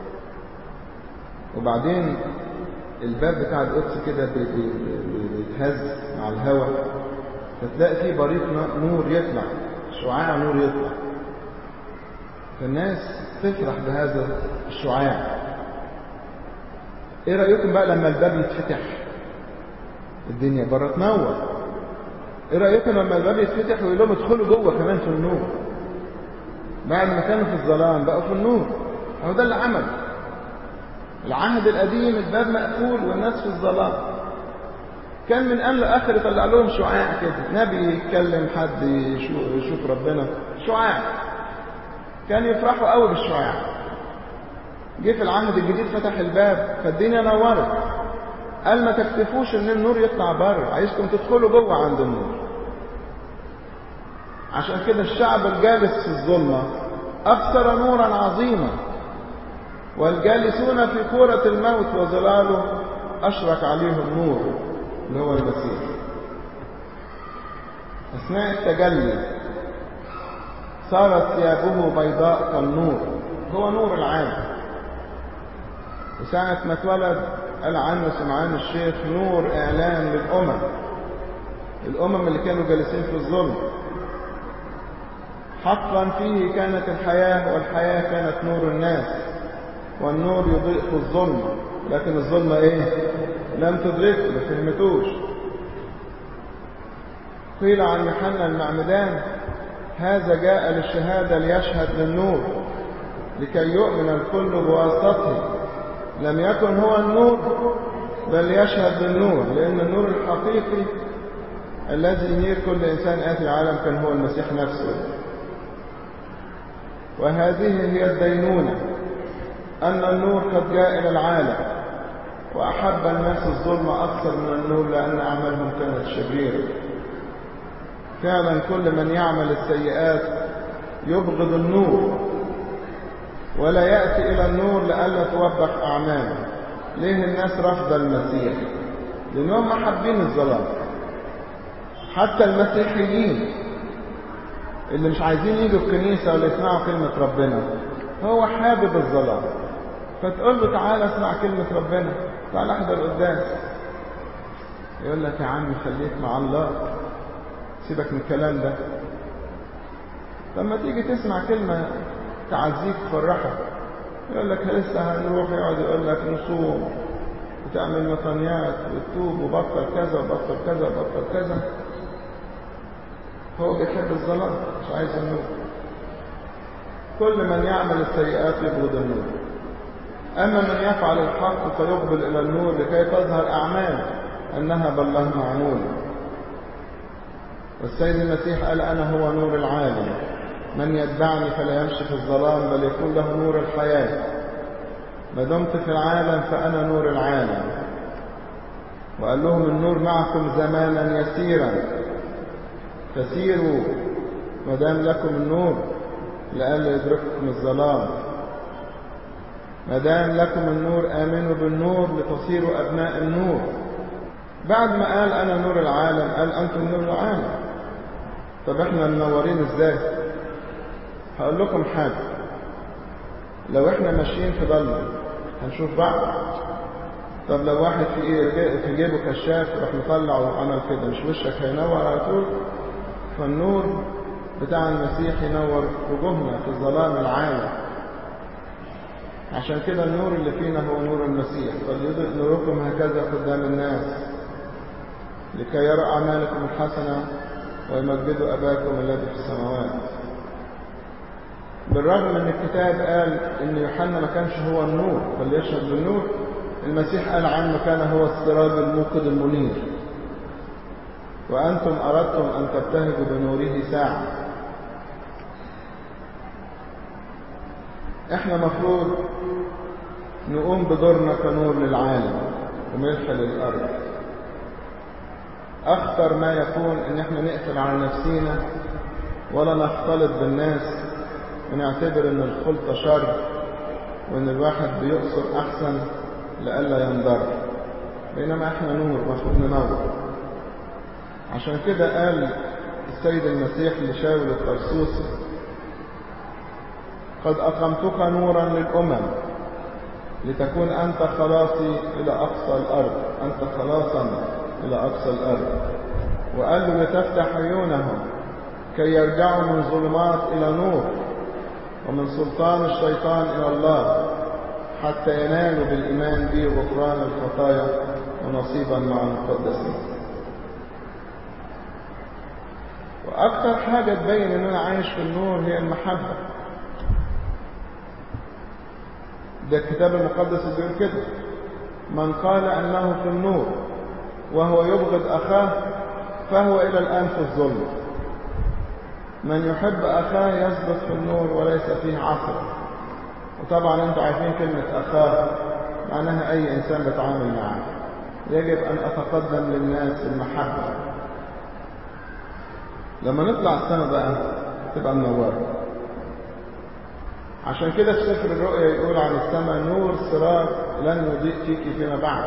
وبعدين الباب بتاع القدس كده بيتهز مع الهواء فتلاقي فيه بريق نور يطلع شعاع نور يطلع فالناس تفرح بهذا الشعاع ايه رأيكم بقى لما الباب يتفتح الدنيا بره تنور ايه رأيكم لما الباب يتفتح ويقول لهم ادخلوا جوه كمان في النور بعد ما كانوا في الظلام بقوا في النور هو ده اللي عمل العهد القديم الباب مقفول والناس في الظلام كان من آن لآخر يطلع لهم شعاع كده نبي يتكلم حد يشوف ربنا شعاع كان يفرحوا قوي بالشعاع جه في العهد الجديد فتح الباب فالدنيا نورت قال ما تكتفوش ان النور يطلع بره عايزكم تدخلوا جوه عند النور عشان كده الشعب الجالس في الظلمة أبصر نورا عظيما والجالسون في كورة الموت وظلاله أشرق عليهم نور اللي هو المسيح أثناء التجلي صارت ثيابه بيضاء كالنور هو نور العالم وساعة ما اتولد قال عنه سمعان الشيخ نور إعلان للأمم الأمم اللي كانوا جالسين في الظلم حقا فيه كانت الحياة والحياة كانت نور الناس والنور يضيء في الظلمة لكن الظلمة ايه لم تدركه ما فهمتوش قيل عن يوحنا المعمدان هذا جاء للشهادة ليشهد للنور لكي يؤمن الكل بواسطته لم يكن هو النور بل يشهد للنور لأن النور الحقيقي الذي ينير كل إنسان آتي العالم كان هو المسيح نفسه وهذه هي الدينونة أن النور قد جاء إلى العالم وأحب الناس الظلم أكثر من النور لأن أعمالهم كانت شريرة فعلا كل من يعمل السيئات يبغض النور ولا يأتي إلى النور لئلا توبخ أعماله ليه الناس رفض المسيح لأنهم حابين الظلام حتى المسيحيين اللي مش عايزين يجوا الكنيسة ولا يسمعوا كلمة ربنا هو حابب الظلام فتقول له تعالى اسمع كلمة ربنا تعالى احضر قداس يقول لك يا عم خليك مع الله سيبك من الكلام ده لما تيجي تسمع كلمة تعزيك تفرحك يقول لك لسه هنروح يقعد يقول لك نصوم وتعمل مطنيات وتتوب وبطل كذا وبطل كذا وبطل كذا هو بيحب الظلام مش عايز النور كل من يعمل السيئات يبغض النور أما من يفعل الحق فيقبل إلى النور لكي تظهر أعمال أنها بالله معمولة والسيد المسيح قال أنا هو نور العالم من يتبعني فلا يمشي في الظلام بل يكون له نور الحياة ما دمت في العالم فأنا نور العالم وقال لهم النور معكم زمانا يسيرا فسيروا ما دام لكم النور لئلا يدرككم الظلام ما دام لكم النور آمنوا بالنور لتصيروا أبناء النور بعد ما قال أنا نور العالم قال أنتم نور العالم طب احنا منورين ازاي هقول لكم حاجة لو احنا ماشيين في ضلمة هنشوف بعض طب لو واحد في ايه في جيبه كشاف راح مطلع وعمل كده مش وشك هينور على طول فالنور بتاع المسيح ينور وجوهنا في ظلام العالم عشان كده النور اللي فينا هو نور المسيح فليضئ نوركم هكذا قدام الناس لكي يرى أعمالكم الحسنة ويمجدوا أباكم الذي في السماوات بالرغم ان الكتاب قال ان يوحنا ما كانش هو النور بل يشهد بالنور المسيح قال عنه كان هو السراج الموقد المنير وأنتم أردتم أن تبتهجوا بنوره ساعة احنا مفروض نقوم بدورنا كنور للعالم وملح للأرض أخطر ما يكون إن احنا نقفل على نفسينا ولا نختلط بالناس ونعتبر إن الخلطة شر وإن الواحد بيقصر أحسن لئلا ينضر بينما احنا نور المفروض ننور عشان كده قال السيد المسيح لشاول الطرسوسي قد أقمتك نورا للأمم لتكون أنت خلاصي إلى أقصى الأرض أنت خلاصا إلى أقصى الأرض وقال له لتفتح عيونهم كي يرجعوا من ظلمات إلى نور ومن سلطان الشيطان إلى الله حتى ينالوا بالإيمان بي غفران الخطايا ونصيبا مع المقدسين وأكثر حاجة تبين إن أنا عايش في النور هي المحبة ده الكتاب المقدس بيقول كده من قال أنه في النور وهو يبغض أخاه فهو إلى الآن في الظلم من يحب أخاه يثبت في النور وليس فيه عصر وطبعا أنتم عارفين كلمة أخاه معناها أي إنسان بتعامل معه يجب أن أتقدم للناس المحبة لما نطلع السنة بقى تبقى منورة عشان كده في سفر الرؤيا يقول عن السماء نور سراج لن يضيء فيك فيما بعد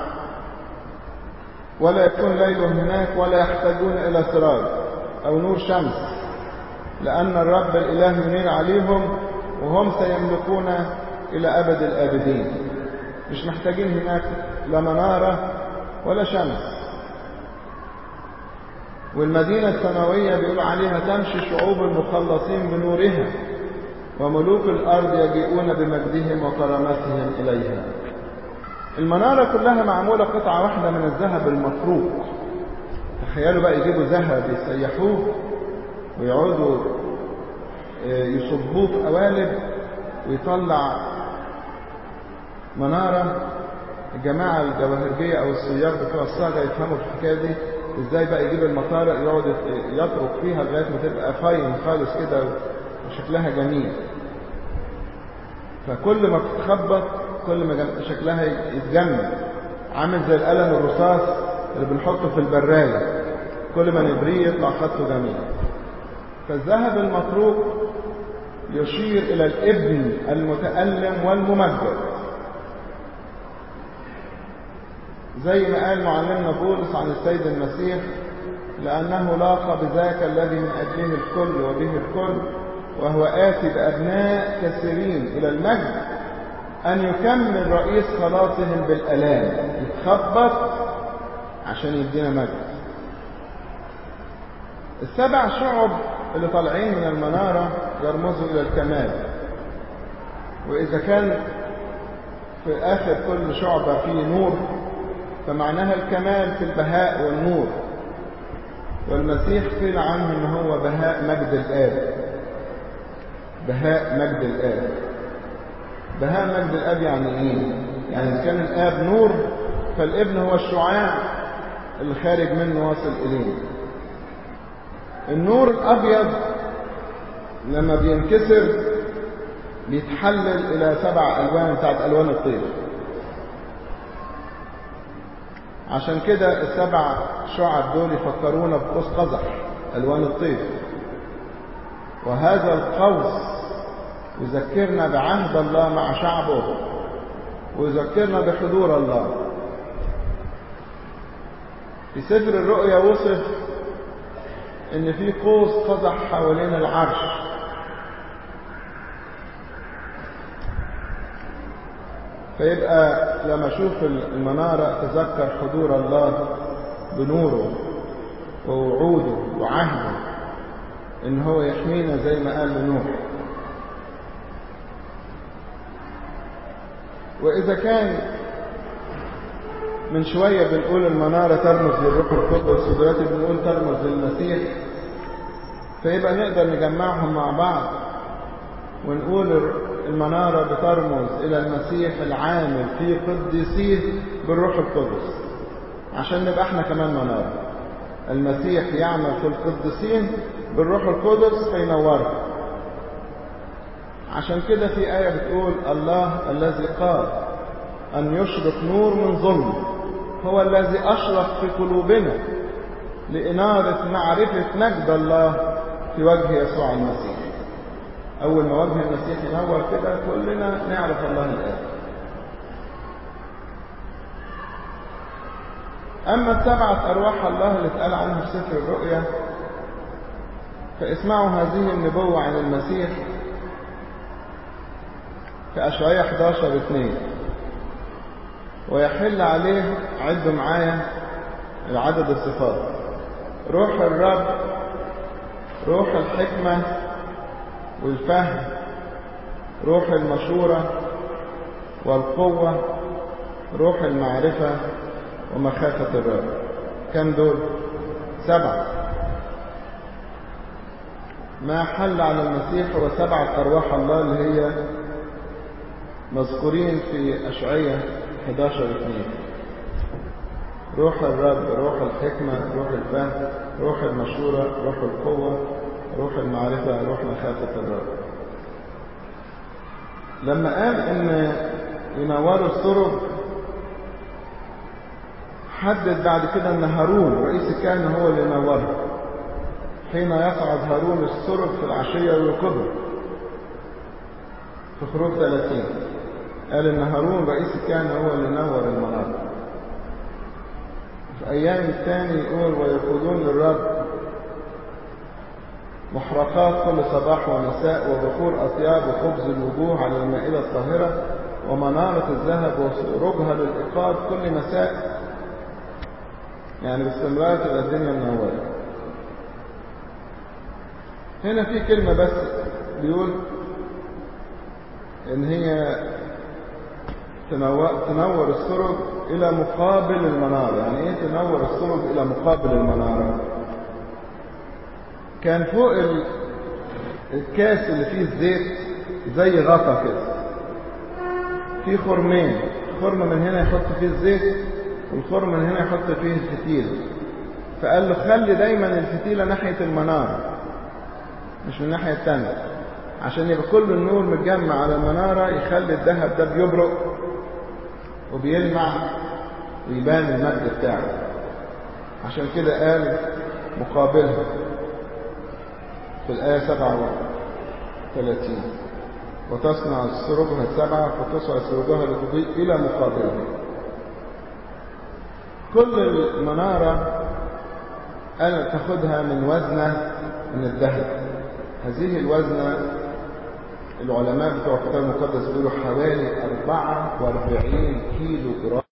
ولا يكون ليل هناك ولا يحتاجون إلى سراج أو نور شمس لأن الرب الإله ينير عليهم وهم سيملكون إلى أبد الآبدين مش محتاجين هناك لا منارة ولا شمس والمدينة السماوية بيقول عليها تمشي شعوب المخلصين بنورها وملوك الأرض يجيئون بمجدهم وكرامتهم إليها المنارة كلها معمولة قطعة واحدة من الذهب المفروق تخيلوا بقى يجيبوا ذهب يسيحوه ويقعدوا يصبوه في قوالب ويطلع منارة الجماعة الجواهرجية أو السياق بتوع الصاغة يفهموا في الحكاية دي ازاي بقى يجيب المطارق يقعد يطرق فيها لغاية ما تبقى فاين خالص كده وشكلها جميل فكل ما بتتخبط كل ما شكلها يتجمل عامل زي القلم الرصاص اللي بنحطه في البراية كل ما نبريه يطلع خطه جميل فالذهب المطروق يشير إلى الابن المتألم والممجد زي ما قال معلمنا بولس عن السيد المسيح لأنه لاقى بذاك الذي من أجله الكل وبه الكل وهو آتي بأبناء كثيرين إلى المجد أن يكمل رئيس خلاصهم بالألام يتخبط عشان يدينا مجد السبع شعب اللي طالعين من المنارة يرمزوا إلى الكمال وإذا كان في آخر كل شعبة فيه نور فمعناها الكمال في البهاء والنور والمسيح قيل عنه ان هو بهاء مجد الآب بهاء مجد الآب بهاء مجد الآب يعني ايه يعني إذا كان الآب نور فالابن هو الشعاع اللي خارج منه واصل إليه النور الأبيض لما بينكسر بيتحلل إلى سبع ألوان بتاعت ألوان الطير عشان كده السبع شعب دول يفكرونا بقوس قزح ألوان الطير وهذا القوس يذكرنا بعهد الله مع شعبه ويذكرنا بحضور الله في سفر الرؤيا وصف ان في قوس قزح حوالين العرش فيبقى لما اشوف المناره اتذكر حضور الله بنوره ووعوده وعهده ان هو يحمينا زي ما قال لنوح واذا كان من شوية بنقول المنارة ترمز للروح القدس ودلوقتي بنقول ترمز للمسيح فيبقى نقدر نجمعهم مع بعض ونقول المنارة بترمز إلى المسيح العامل في قدسيه بالروح القدس عشان نبقى احنا كمان منارة المسيح يعمل في القدسين بالروح القدس فينورها عشان كده في آية بتقول الله الذي قال أن يشرق نور من ظلم هو الذي أشرق في قلوبنا لإنارة معرفة مجد الله في وجه يسوع المسيح أول ما وجه المسيح ينور كده كلنا نعرف الله الآن أما السبعة أرواح الله اللي اتقال عنها في سفر الرؤيا فاسمعوا هذه النبوة عن المسيح في أشعية 11 2 ويحل عليه عدوا معايا العدد الصفات روح الرب روح الحكمة والفهم روح المشورة والقوة روح المعرفة ومخافة الرب كم دول سبعة ما حل على المسيح هو سبعة أرواح الله اللي هي مذكورين في أشعية 11 2 روح الرب روح الحكمة روح الفهم روح المشورة روح القوة روح المعرفة روح مخافة الرب لما قال ان ينوروا السرب حدد بعد كده ان هارون رئيس الكهنة هو اللي ينورها حين يصعد هارون السرب في العشية ويقبل في خروج 30 قال ان هارون رئيس الكهنة هو اللي نور المناطق في ايام الثاني يقول ويقودون للرب محرقات كل صباح ومساء وبخور اطياب وخبز الوجوه على المائدة الطاهرة ومنارة الذهب وسروجها للإيقاد كل مساء يعني باستمرار تبقى الدنيا منورة هنا في كلمة بس بيقول إن هي تنور السرج إلى مقابل المنارة يعني إيه تنور السرج إلى مقابل المنارة كان فوق الكاس اللي فيه الزيت زي غطا كده في خرمين خرم من هنا يحط فيه الزيت والخرم من هنا يحط فيه الفتيل فقال له خلي دايما الفتيلة ناحية المنارة مش من الناحية التانية عشان يبقى كل النور متجمع على المنارة يخلي الذهب ده بيبرق وبيلمع ويبان المجد بتاعه عشان كده قال مقابلها في الآية 37 وتصنع سرجها السبعة فتسعى سرجها لتضيء إلى مقابلها كل المنارة أنا تاخدها من وزنة من الذهب هذه الوزنة العلماء بتوع الكتاب المقدس بيقولوا حوالي 44 كيلو جرام